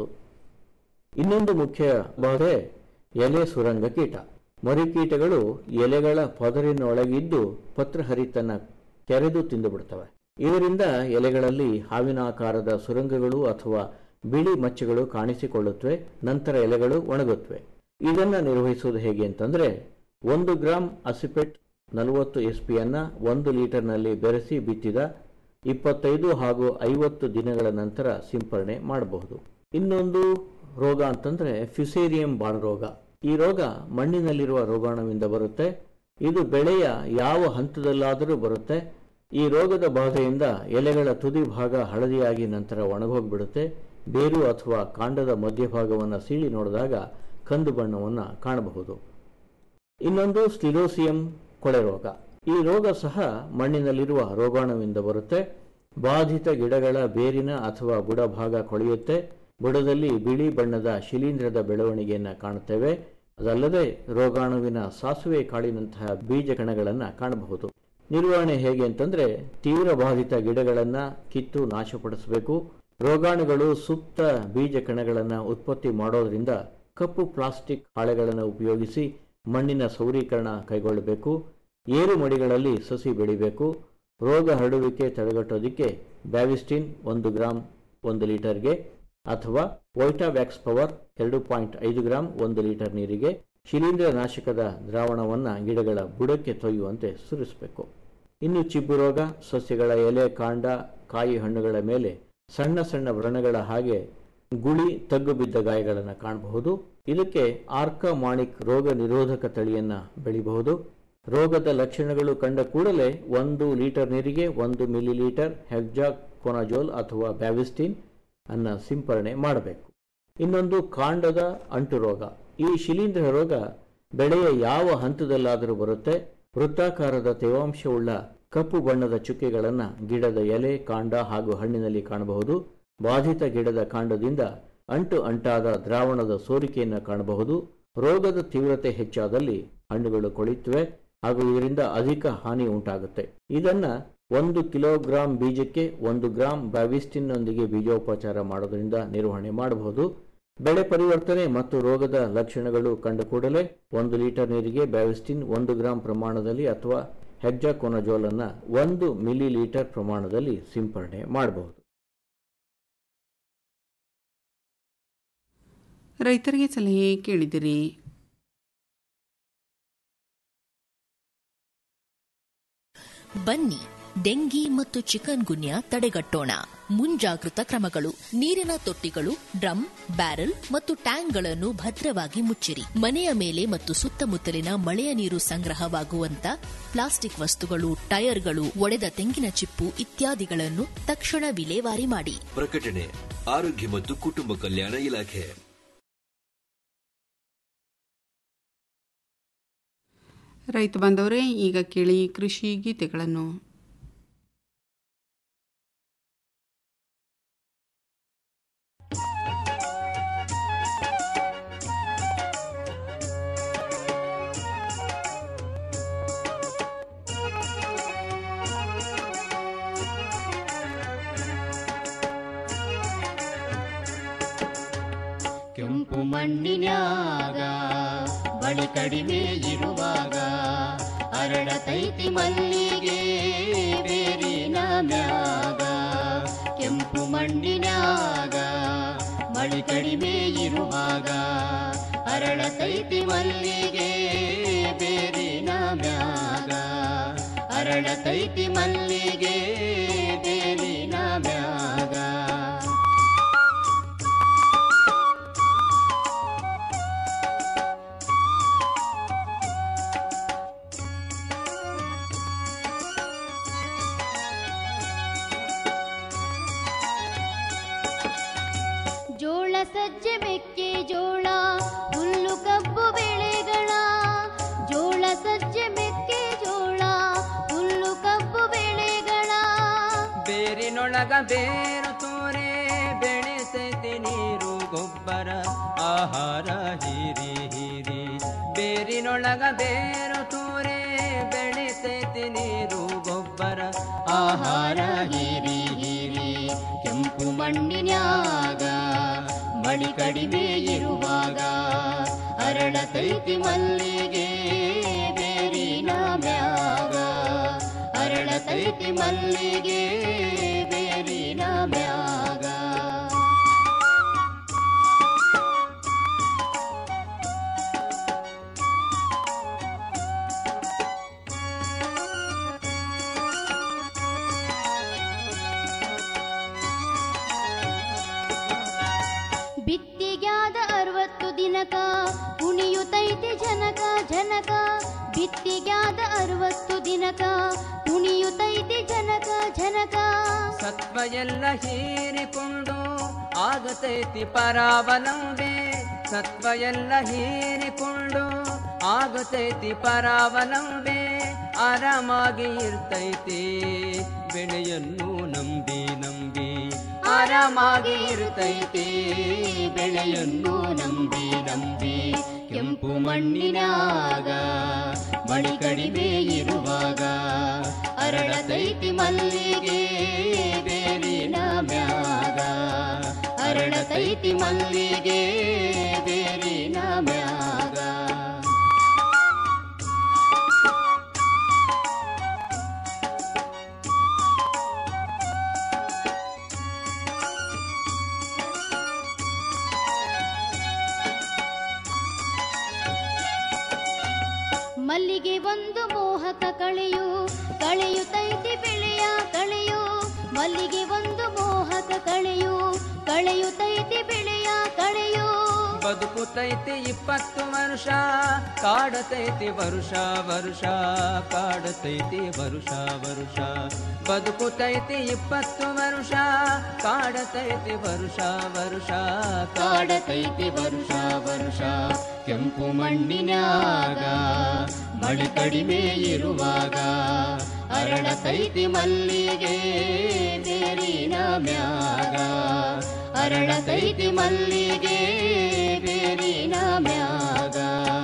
ಇನ್ನೊಂದು ಮುಖ್ಯ ಬಾಧೆ ಎಲೆ ಸುರಂಗ ಕೀಟ ಮರಿಕೀಟಗಳು ಎಲೆಗಳ ಪದರಿನೊಳಗಿದ್ದು ಪತ್ರಹರಿತನ್ನು ಕೆರೆದು ತಿಂದು ಬಿಡ್ತವೆ ಇದರಿಂದ ಎಲೆಗಳಲ್ಲಿ ಹಾವಿನ ಆಕಾರದ ಸುರಂಗಗಳು ಅಥವಾ ಬಿಳಿ ಮಚ್ಚೆಗಳು ಕಾಣಿಸಿಕೊಳ್ಳುತ್ತವೆ ನಂತರ ಎಲೆಗಳು ಒಣಗುತ್ತವೆ ಇದನ್ನು ನಿರ್ವಹಿಸುವುದು ಹೇಗೆ ಅಂತಂದರೆ ಒಂದು ಗ್ರಾಂ ಅಸಿಪೆಟ್ ನಲವತ್ತು ಎಸ್ ಪಿಯನ್ನು ಒಂದು ಲೀಟರ್ನಲ್ಲಿ ಬೆರೆಸಿ ಬಿತ್ತಿದ ಇಪ್ಪತ್ತೈದು ಹಾಗೂ ಐವತ್ತು ದಿನಗಳ ನಂತರ ಸಿಂಪರಣೆ ಮಾಡಬಹುದು ಇನ್ನೊಂದು ರೋಗ ಅಂತಂದರೆ ಫ್ಯುಸೇರಿಯಂ ಬಾಣ ರೋಗ ಈ ರೋಗ ಮಣ್ಣಿನಲ್ಲಿರುವ ರೋಗಾಣುವಿಂದ ಬರುತ್ತೆ ಇದು ಬೆಳೆಯ ಯಾವ ಹಂತದಲ್ಲಾದರೂ ಬರುತ್ತೆ ಈ ರೋಗದ ಬಾಧೆಯಿಂದ ಎಲೆಗಳ ತುದಿ ಭಾಗ ಹಳದಿಯಾಗಿ ನಂತರ ಒಣಗೋಗ್ಬಿಡುತ್ತೆ ಬೇರು ಅಥವಾ ಕಾಂಡದ ಮಧ್ಯಭಾಗವನ್ನು ಸೀಳಿ ನೋಡಿದಾಗ ಕಂದು ಬಣ್ಣವನ್ನು ಕಾಣಬಹುದು ಇನ್ನೊಂದು ಸ್ಟಿಲೋಸಿಯಂ ಕೊಳೆ ರೋಗ ಈ ರೋಗ ಸಹ ಮಣ್ಣಿನಲ್ಲಿರುವ ರೋಗಾಣುವಿಂದ ಬರುತ್ತೆ ಬಾಧಿತ ಗಿಡಗಳ ಬೇರಿನ ಅಥವಾ ಬುಡ ಭಾಗ ಕೊಳೆಯುತ್ತೆ ಬುಡದಲ್ಲಿ ಬಿಳಿ ಬಣ್ಣದ ಶಿಲೀಂಧ್ರದ ಬೆಳವಣಿಗೆಯನ್ನು ಕಾಣುತ್ತೇವೆ ಅದಲ್ಲದೆ ರೋಗಾಣುವಿನ ಸಾಸುವೆ ಕಾಳಿನಂತಹ ಬೀಜ ಕಣಗಳನ್ನು ಕಾಣಬಹುದು ನಿರ್ವಹಣೆ ಹೇಗೆ ಅಂತಂದ್ರೆ ತೀವ್ರ ಬಾಧಿತ ಗಿಡಗಳನ್ನು ಕಿತ್ತು ನಾಶಪಡಿಸಬೇಕು ರೋಗಾಣುಗಳು ಸುಪ್ತ ಬೀಜ ಕಣಗಳನ್ನು ಉತ್ಪತ್ತಿ ಮಾಡೋದ್ರಿಂದ ಕಪ್ಪು ಪ್ಲಾಸ್ಟಿಕ್ ಹಾಳೆಗಳನ್ನು ಉಪಯೋಗಿಸಿ ಮಣ್ಣಿನ ಸೌರೀಕರಣ ಕೈಗೊಳ್ಳಬೇಕು ಏರು ಮಡಿಗಳಲ್ಲಿ ಸಸಿ ಬೆಳಿಬೇಕು ರೋಗ ಹರಡುವಿಕೆ ತಡೆಗಟ್ಟೋದಕ್ಕೆ ಬ್ಯಾವಿಸ್ಟಿನ್ ಒಂದು ಗ್ರಾಂ ಒಂದು ಲೀಟರ್ಗೆ ಅಥವಾ ವೈಟಾವ್ಯಾಕ್ಸ್ ಪವರ್ ಎರಡು ಪಾಯಿಂಟ್ ಐದು ಗ್ರಾಂ ಒಂದು ಲೀಟರ್ ನೀರಿಗೆ ಶಿಲೀಂಧ್ರ ನಾಶಕದ ದ್ರಾವಣವನ್ನು ಗಿಡಗಳ ಬುಡಕ್ಕೆ ತೊಯ್ಯುವಂತೆ ಸುರಿಸಬೇಕು ಇನ್ನು ಚಿಬ್ಬು ರೋಗ ಸಸ್ಯಗಳ ಎಲೆ ಕಾಂಡ ಕಾಯಿ ಹಣ್ಣುಗಳ ಮೇಲೆ ಸಣ್ಣ ಸಣ್ಣ ವ್ರಣಗಳ ಹಾಗೆ ಗುಳಿ ತಗ್ಗು ಬಿದ್ದ ಗಾಯಗಳನ್ನು ಕಾಣಬಹುದು ಇದಕ್ಕೆ ಆರ್ಕಮಾಣಿಕ್ ರೋಗ ನಿರೋಧಕ ತಳಿಯನ್ನು ಬೆಳಿಬಹುದು ರೋಗದ ಲಕ್ಷಣಗಳು ಕಂಡ ಕೂಡಲೇ ಒಂದು ಲೀಟರ್ ನೀರಿಗೆ ಒಂದು ಮಿಲಿ ಲೀಟರ್ ಹೆಗ್ಜಾ ಕೊನಾಜೋಲ್ ಅಥವಾ ಬ್ಯಾವಿಸ್ಟಿನ್ ಅನ್ನ ಸಿಂಪರಣೆ ಮಾಡಬೇಕು ಇನ್ನೊಂದು ಕಾಂಡದ ಅಂಟು ರೋಗ ಈ ಶಿಲೀಂಧ್ರ ರೋಗ ಬೆಳೆಯ ಯಾವ ಹಂತದಲ್ಲಾದರೂ ಬರುತ್ತೆ ವೃತ್ತಾಕಾರದ ತೇವಾಂಶವುಳ್ಳ ಕಪ್ಪು ಬಣ್ಣದ ಚುಕ್ಕೆಗಳನ್ನು ಗಿಡದ ಎಲೆ ಕಾಂಡ ಹಾಗೂ ಹಣ್ಣಿನಲ್ಲಿ ಕಾಣಬಹುದು ಬಾಧಿತ ಗಿಡದ ಕಾಂಡದಿಂದ ಅಂಟು ಅಂಟಾದ ದ್ರಾವಣದ ಸೋರಿಕೆಯನ್ನು ಕಾಣಬಹುದು ರೋಗದ ತೀವ್ರತೆ ಹೆಚ್ಚಾದಲ್ಲಿ ಹಣ್ಣುಗಳು ಕೊಳೆಯುತ್ತವೆ ಹಾಗೂ ಇದರಿಂದ ಅಧಿಕ ಹಾನಿ ಉಂಟಾಗುತ್ತೆ ಇದನ್ನ ಒಂದು ಕಿಲೋಗ್ರಾಂ ಬೀಜಕ್ಕೆ ಒಂದು ಗ್ರಾಂ ಬ್ಯಾವಿಸ್ಟಿನ್ನೊಂದಿಗೆ ಬೀಜೋಪಚಾರ ಮಾಡೋದ್ರಿಂದ ನಿರ್ವಹಣೆ ಮಾಡಬಹುದು ಬೆಳೆ ಪರಿವರ್ತನೆ ಮತ್ತು ರೋಗದ ಲಕ್ಷಣಗಳು ಕಂಡ ಕೂಡಲೇ ಒಂದು ಲೀಟರ್ ನೀರಿಗೆ ಬ್ಯಾವಿಸ್ಟಿನ್ ಒಂದು ಗ್ರಾಂ ಪ್ರಮಾಣದಲ್ಲಿ ಅಥವಾ ಹೆಕ್ಸಾಕೊನಜೋಲ್ ಅನ್ನ ಒಂದು ಮಿಲಿ ಲೀಟರ್ ಪ್ರಮಾಣದಲ್ಲಿ ಸಿಂಪರಣೆ ಮಾಡಬಹುದು ರೈತರಿಗೆ ಸಲಹೆ ಕೇಳಿದಿರಿ ಬನ್ನಿ ಡೆಂಗಿ ಮತ್ತು ಚಿಕನ್ ಗುನ್ಯಾ ತಡೆಗಟ್ಟೋಣ ಮುಂಜಾಗೃತ ಕ್ರಮಗಳು ನೀರಿನ ತೊಟ್ಟಿಗಳು ಡ್ರಮ್ ಬ್ಯಾರೆಲ್ ಮತ್ತು ಟ್ಯಾಂಕ್ಗಳನ್ನು ಭದ್ರವಾಗಿ ಮುಚ್ಚಿರಿ ಮನೆಯ ಮೇಲೆ ಮತ್ತು ಸುತ್ತಮುತ್ತಲಿನ ಮಳೆಯ ನೀರು ಸಂಗ್ರಹವಾಗುವಂತ ಪ್ಲಾಸ್ಟಿಕ್ ವಸ್ತುಗಳು ಟೈರ್ಗಳು ಒಡೆದ ತೆಂಗಿನ ಚಿಪ್ಪು ಇತ್ಯಾದಿಗಳನ್ನು ತಕ್ಷಣ ವಿಲೇವಾರಿ ಮಾಡಿ ಪ್ರಕಟಣೆ ಆರೋಗ್ಯ ಮತ್ತು ಕುಟುಂಬ ಕಲ್ಯಾಣ ಇಲಾಖೆ ರೈತ ಬಾಂಧವರೇ ಈಗ ಕೇಳಿ ಕೃಷಿ ಗೀತೆಗಳನ್ನು ಕೆಂಪು ಮಣ್ಣಿನ್ಯಾಗ ಬಳಿ ಕಡಿಮೆ ಇರುವಾಗ ಅರಳತೈತಿ ಮಲ್ಲಿಗೆ ಬೇರಿನ ಮ್ಯಾಗ ಕೆಂಪು ಮಣ್ಣಿನ್ಯಾಗ ಮಳಿ ಕಡಿಮೆ ಇರುವಾಗ ಅರಳತೈತಿ ಮಲ್ಲಿಗೆ ಬೇರಿನ ಮ್ಯಾಗ ಅರಳತೈತಿ ಮಲ್ಲಿಗೆ ಬೇರಿನ ಮ್ಯಾಗ ಜೋಳ ಸಜ್ಜೆ ಮೆಕ್ಕೆ ಜೋಳ ಹುಲ್ಲು ಕಬ್ಬು ಬೆಳೆಗಳ ಜೋಳ ಸಜ್ಜೆ ಮೆಕ್ಕೆ ಜೋಳ ಹುಲ್ಲು ಕಬ್ಬು ಬೆಳೆಗಳ ಬೇರಿನೊಳಗ ಬೇರು ತೋರೆ ಬೆಳೆಸೈತಿ ನೀರು ಗೊಬ್ಬರ ಆಹಾರ ಹೀರಿ ಹೀರಿ ಬೇರಿನೊಳಗ ಬೇರು ತೋರೆ ಬೆಳೆಸೈತಿ ನೀರು ಗೊಬ್ಬರ ಆಹಾರ ಹೀರಿ ಹೀರಿ ಕೆಂಪು ಮಣ್ಣಿನ್ಯಾಗ ಮಳಿ ಕಡಿಮೆ ಇರುವಾಗ ಅರಳತೈತಿ ಮಲ್ಲಿಗೆ ಬೇರಿನ ಮ್ಯಾಗ ಅರಳತೈತಿ ಮಲ್ಲಿಗೆ ಬೇರಿನ ಮ್ಯಾಗ ಬಿತ್ತಿಗ್ಯಾದ ಅರವತ್ತು ದಿನಕ ಕುಣಿಯುತ್ತೈತಿ ಜನಕ ಜನಕ ಬಿತ್ತಿಗ್ಯಾದ ಅರವತ್ತು ದಿನಕ ಕುಣಿಯುತ್ತೈತಿ ಜನಕ ಜನಕ ಸತ್ವ ಎಲ್ಲ ಹೀರಿಕೊಂಡು ಆಗತೈತಿ ಪರಾವಲಂಬೆ ಸತ್ವ ಎಲ್ಲ ಹೀರಿಕೊಂಡು ಆಗತೈತಿ ಪರಾವಲಂಬೆ ಆರಾಮಾಗಿ ಇರ್ತೈತಿ ಬೆಳೆಯನ್ನು ನಂಬಿ ನಂಬಿ ಆರಾಮಾಗಿ ಇರ್ತೈತಿ ಬೆಳೆಯನ್ನು ನಂಬಿ ನಂಬಿ ಕೆಂಪು ಮಣ್ಣಿನಾಗ ಮಳಿ ಕಡಿಮೆ ಇರುವಾಗ ಅರಳತೈತಿ ಮಲ್ಲಿಗೆ ಬೇರಿನ ಮ್ಯಾಗ ಅರಳತೈತಿ ಮಲ್ಲಿಗೆ ಬೇರಿನ ಮ್ಯಾಗ ಮಲ್ಲಿಗೆ ಒಂದು ಮೋಹಕ ಕಳೆಯು ಕಳೆಯುತ್ತೈತಿ ಬೆಳೆಯ ಕಳೆಯು ಮಲ್ಲಿಗೆ ಒಂದು ಮೋಹಕ ಕಳೆಯು ಕಳೆಯುತ್ತೈತಿ ಬೆಳೆಯ ಕಳೆಯೋ ಬದುಕುತೈತಿ ಇಪ್ಪತ್ತು ವರ್ಷ ಕಾಡತೈತಿ ವರುಷ ವರುಷ ಕಾಡತೈತಿ ವರುಷ ವರುಷ ಬದುಕುತೈತಿ ಇಪ್ಪತ್ತು ವರ್ಷ ಕಾಡತೈತಿ ವರುಷ ವರುಷ ಕಾಡತೈತಿ ವರುಷ ವರುಷ ಕೆಂಪು ಮಣ್ಣಿನ್ಯಾಗ ಮಳೆ ಕಡಿಮೆ ಇರುವಾಗ ಅರಳತೈತಿ ಮಲ್ಲಿಗೆ ಬೇರಿನ ಮ್ಯಾಗ ಅರಳತೈತಿ ಮಲ್ಲಿಗೆ ಬೇರಿನ ಮ್ಯಾಗ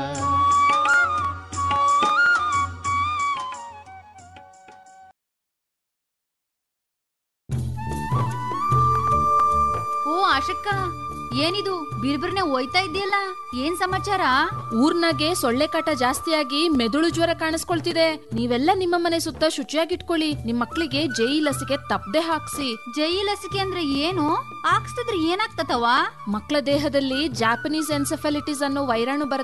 ಓ ಆಶಕ್ಕ ಏನಿದು ಬಿರ್ಬಿರ್ನೆ ಹೋಯ್ತಾ ಇದೆಯಲ್ಲ ಏನ್ ಸಮಾಚಾರ ಊರ್ನಾಗೆ ಸೊಳ್ಳೆ ಕಾಟ ಜಾಸ್ತಿಯಾಗಿ ಮೆದುಳು ಜ್ವರ ಕಾಣಿಸ್ಕೊಳ್ತಿದೆ ನೀವೆಲ್ಲ ನಿಮ್ಮ ಮನೆ ಸುತ್ತ ಶುಚಿಯಾಗಿಟ್ಕೊಳ್ಳಿ ನಿಮ್ ಮಕ್ಳಿಗೆ ಜೈ ಲಸಿಕೆ ತಪ್ಪದೆ ಹಾಕ್ಸಿ ಜೈ ಲಸಿಕೆ ಅಂದ್ರೆ ಏನು ಹಾಕ್ಸ್ತಿದ್ರೆ ಏನಾಗ್ತತವ ಮಕ್ಕಳ ದೇಹದಲ್ಲಿ ಜಾಪನೀಸ್ ಎನ್ಸೆಫಲಿಟಿಸ್ ಅನ್ನೋ ವೈರಾಣು ಬರುತ್ತೆ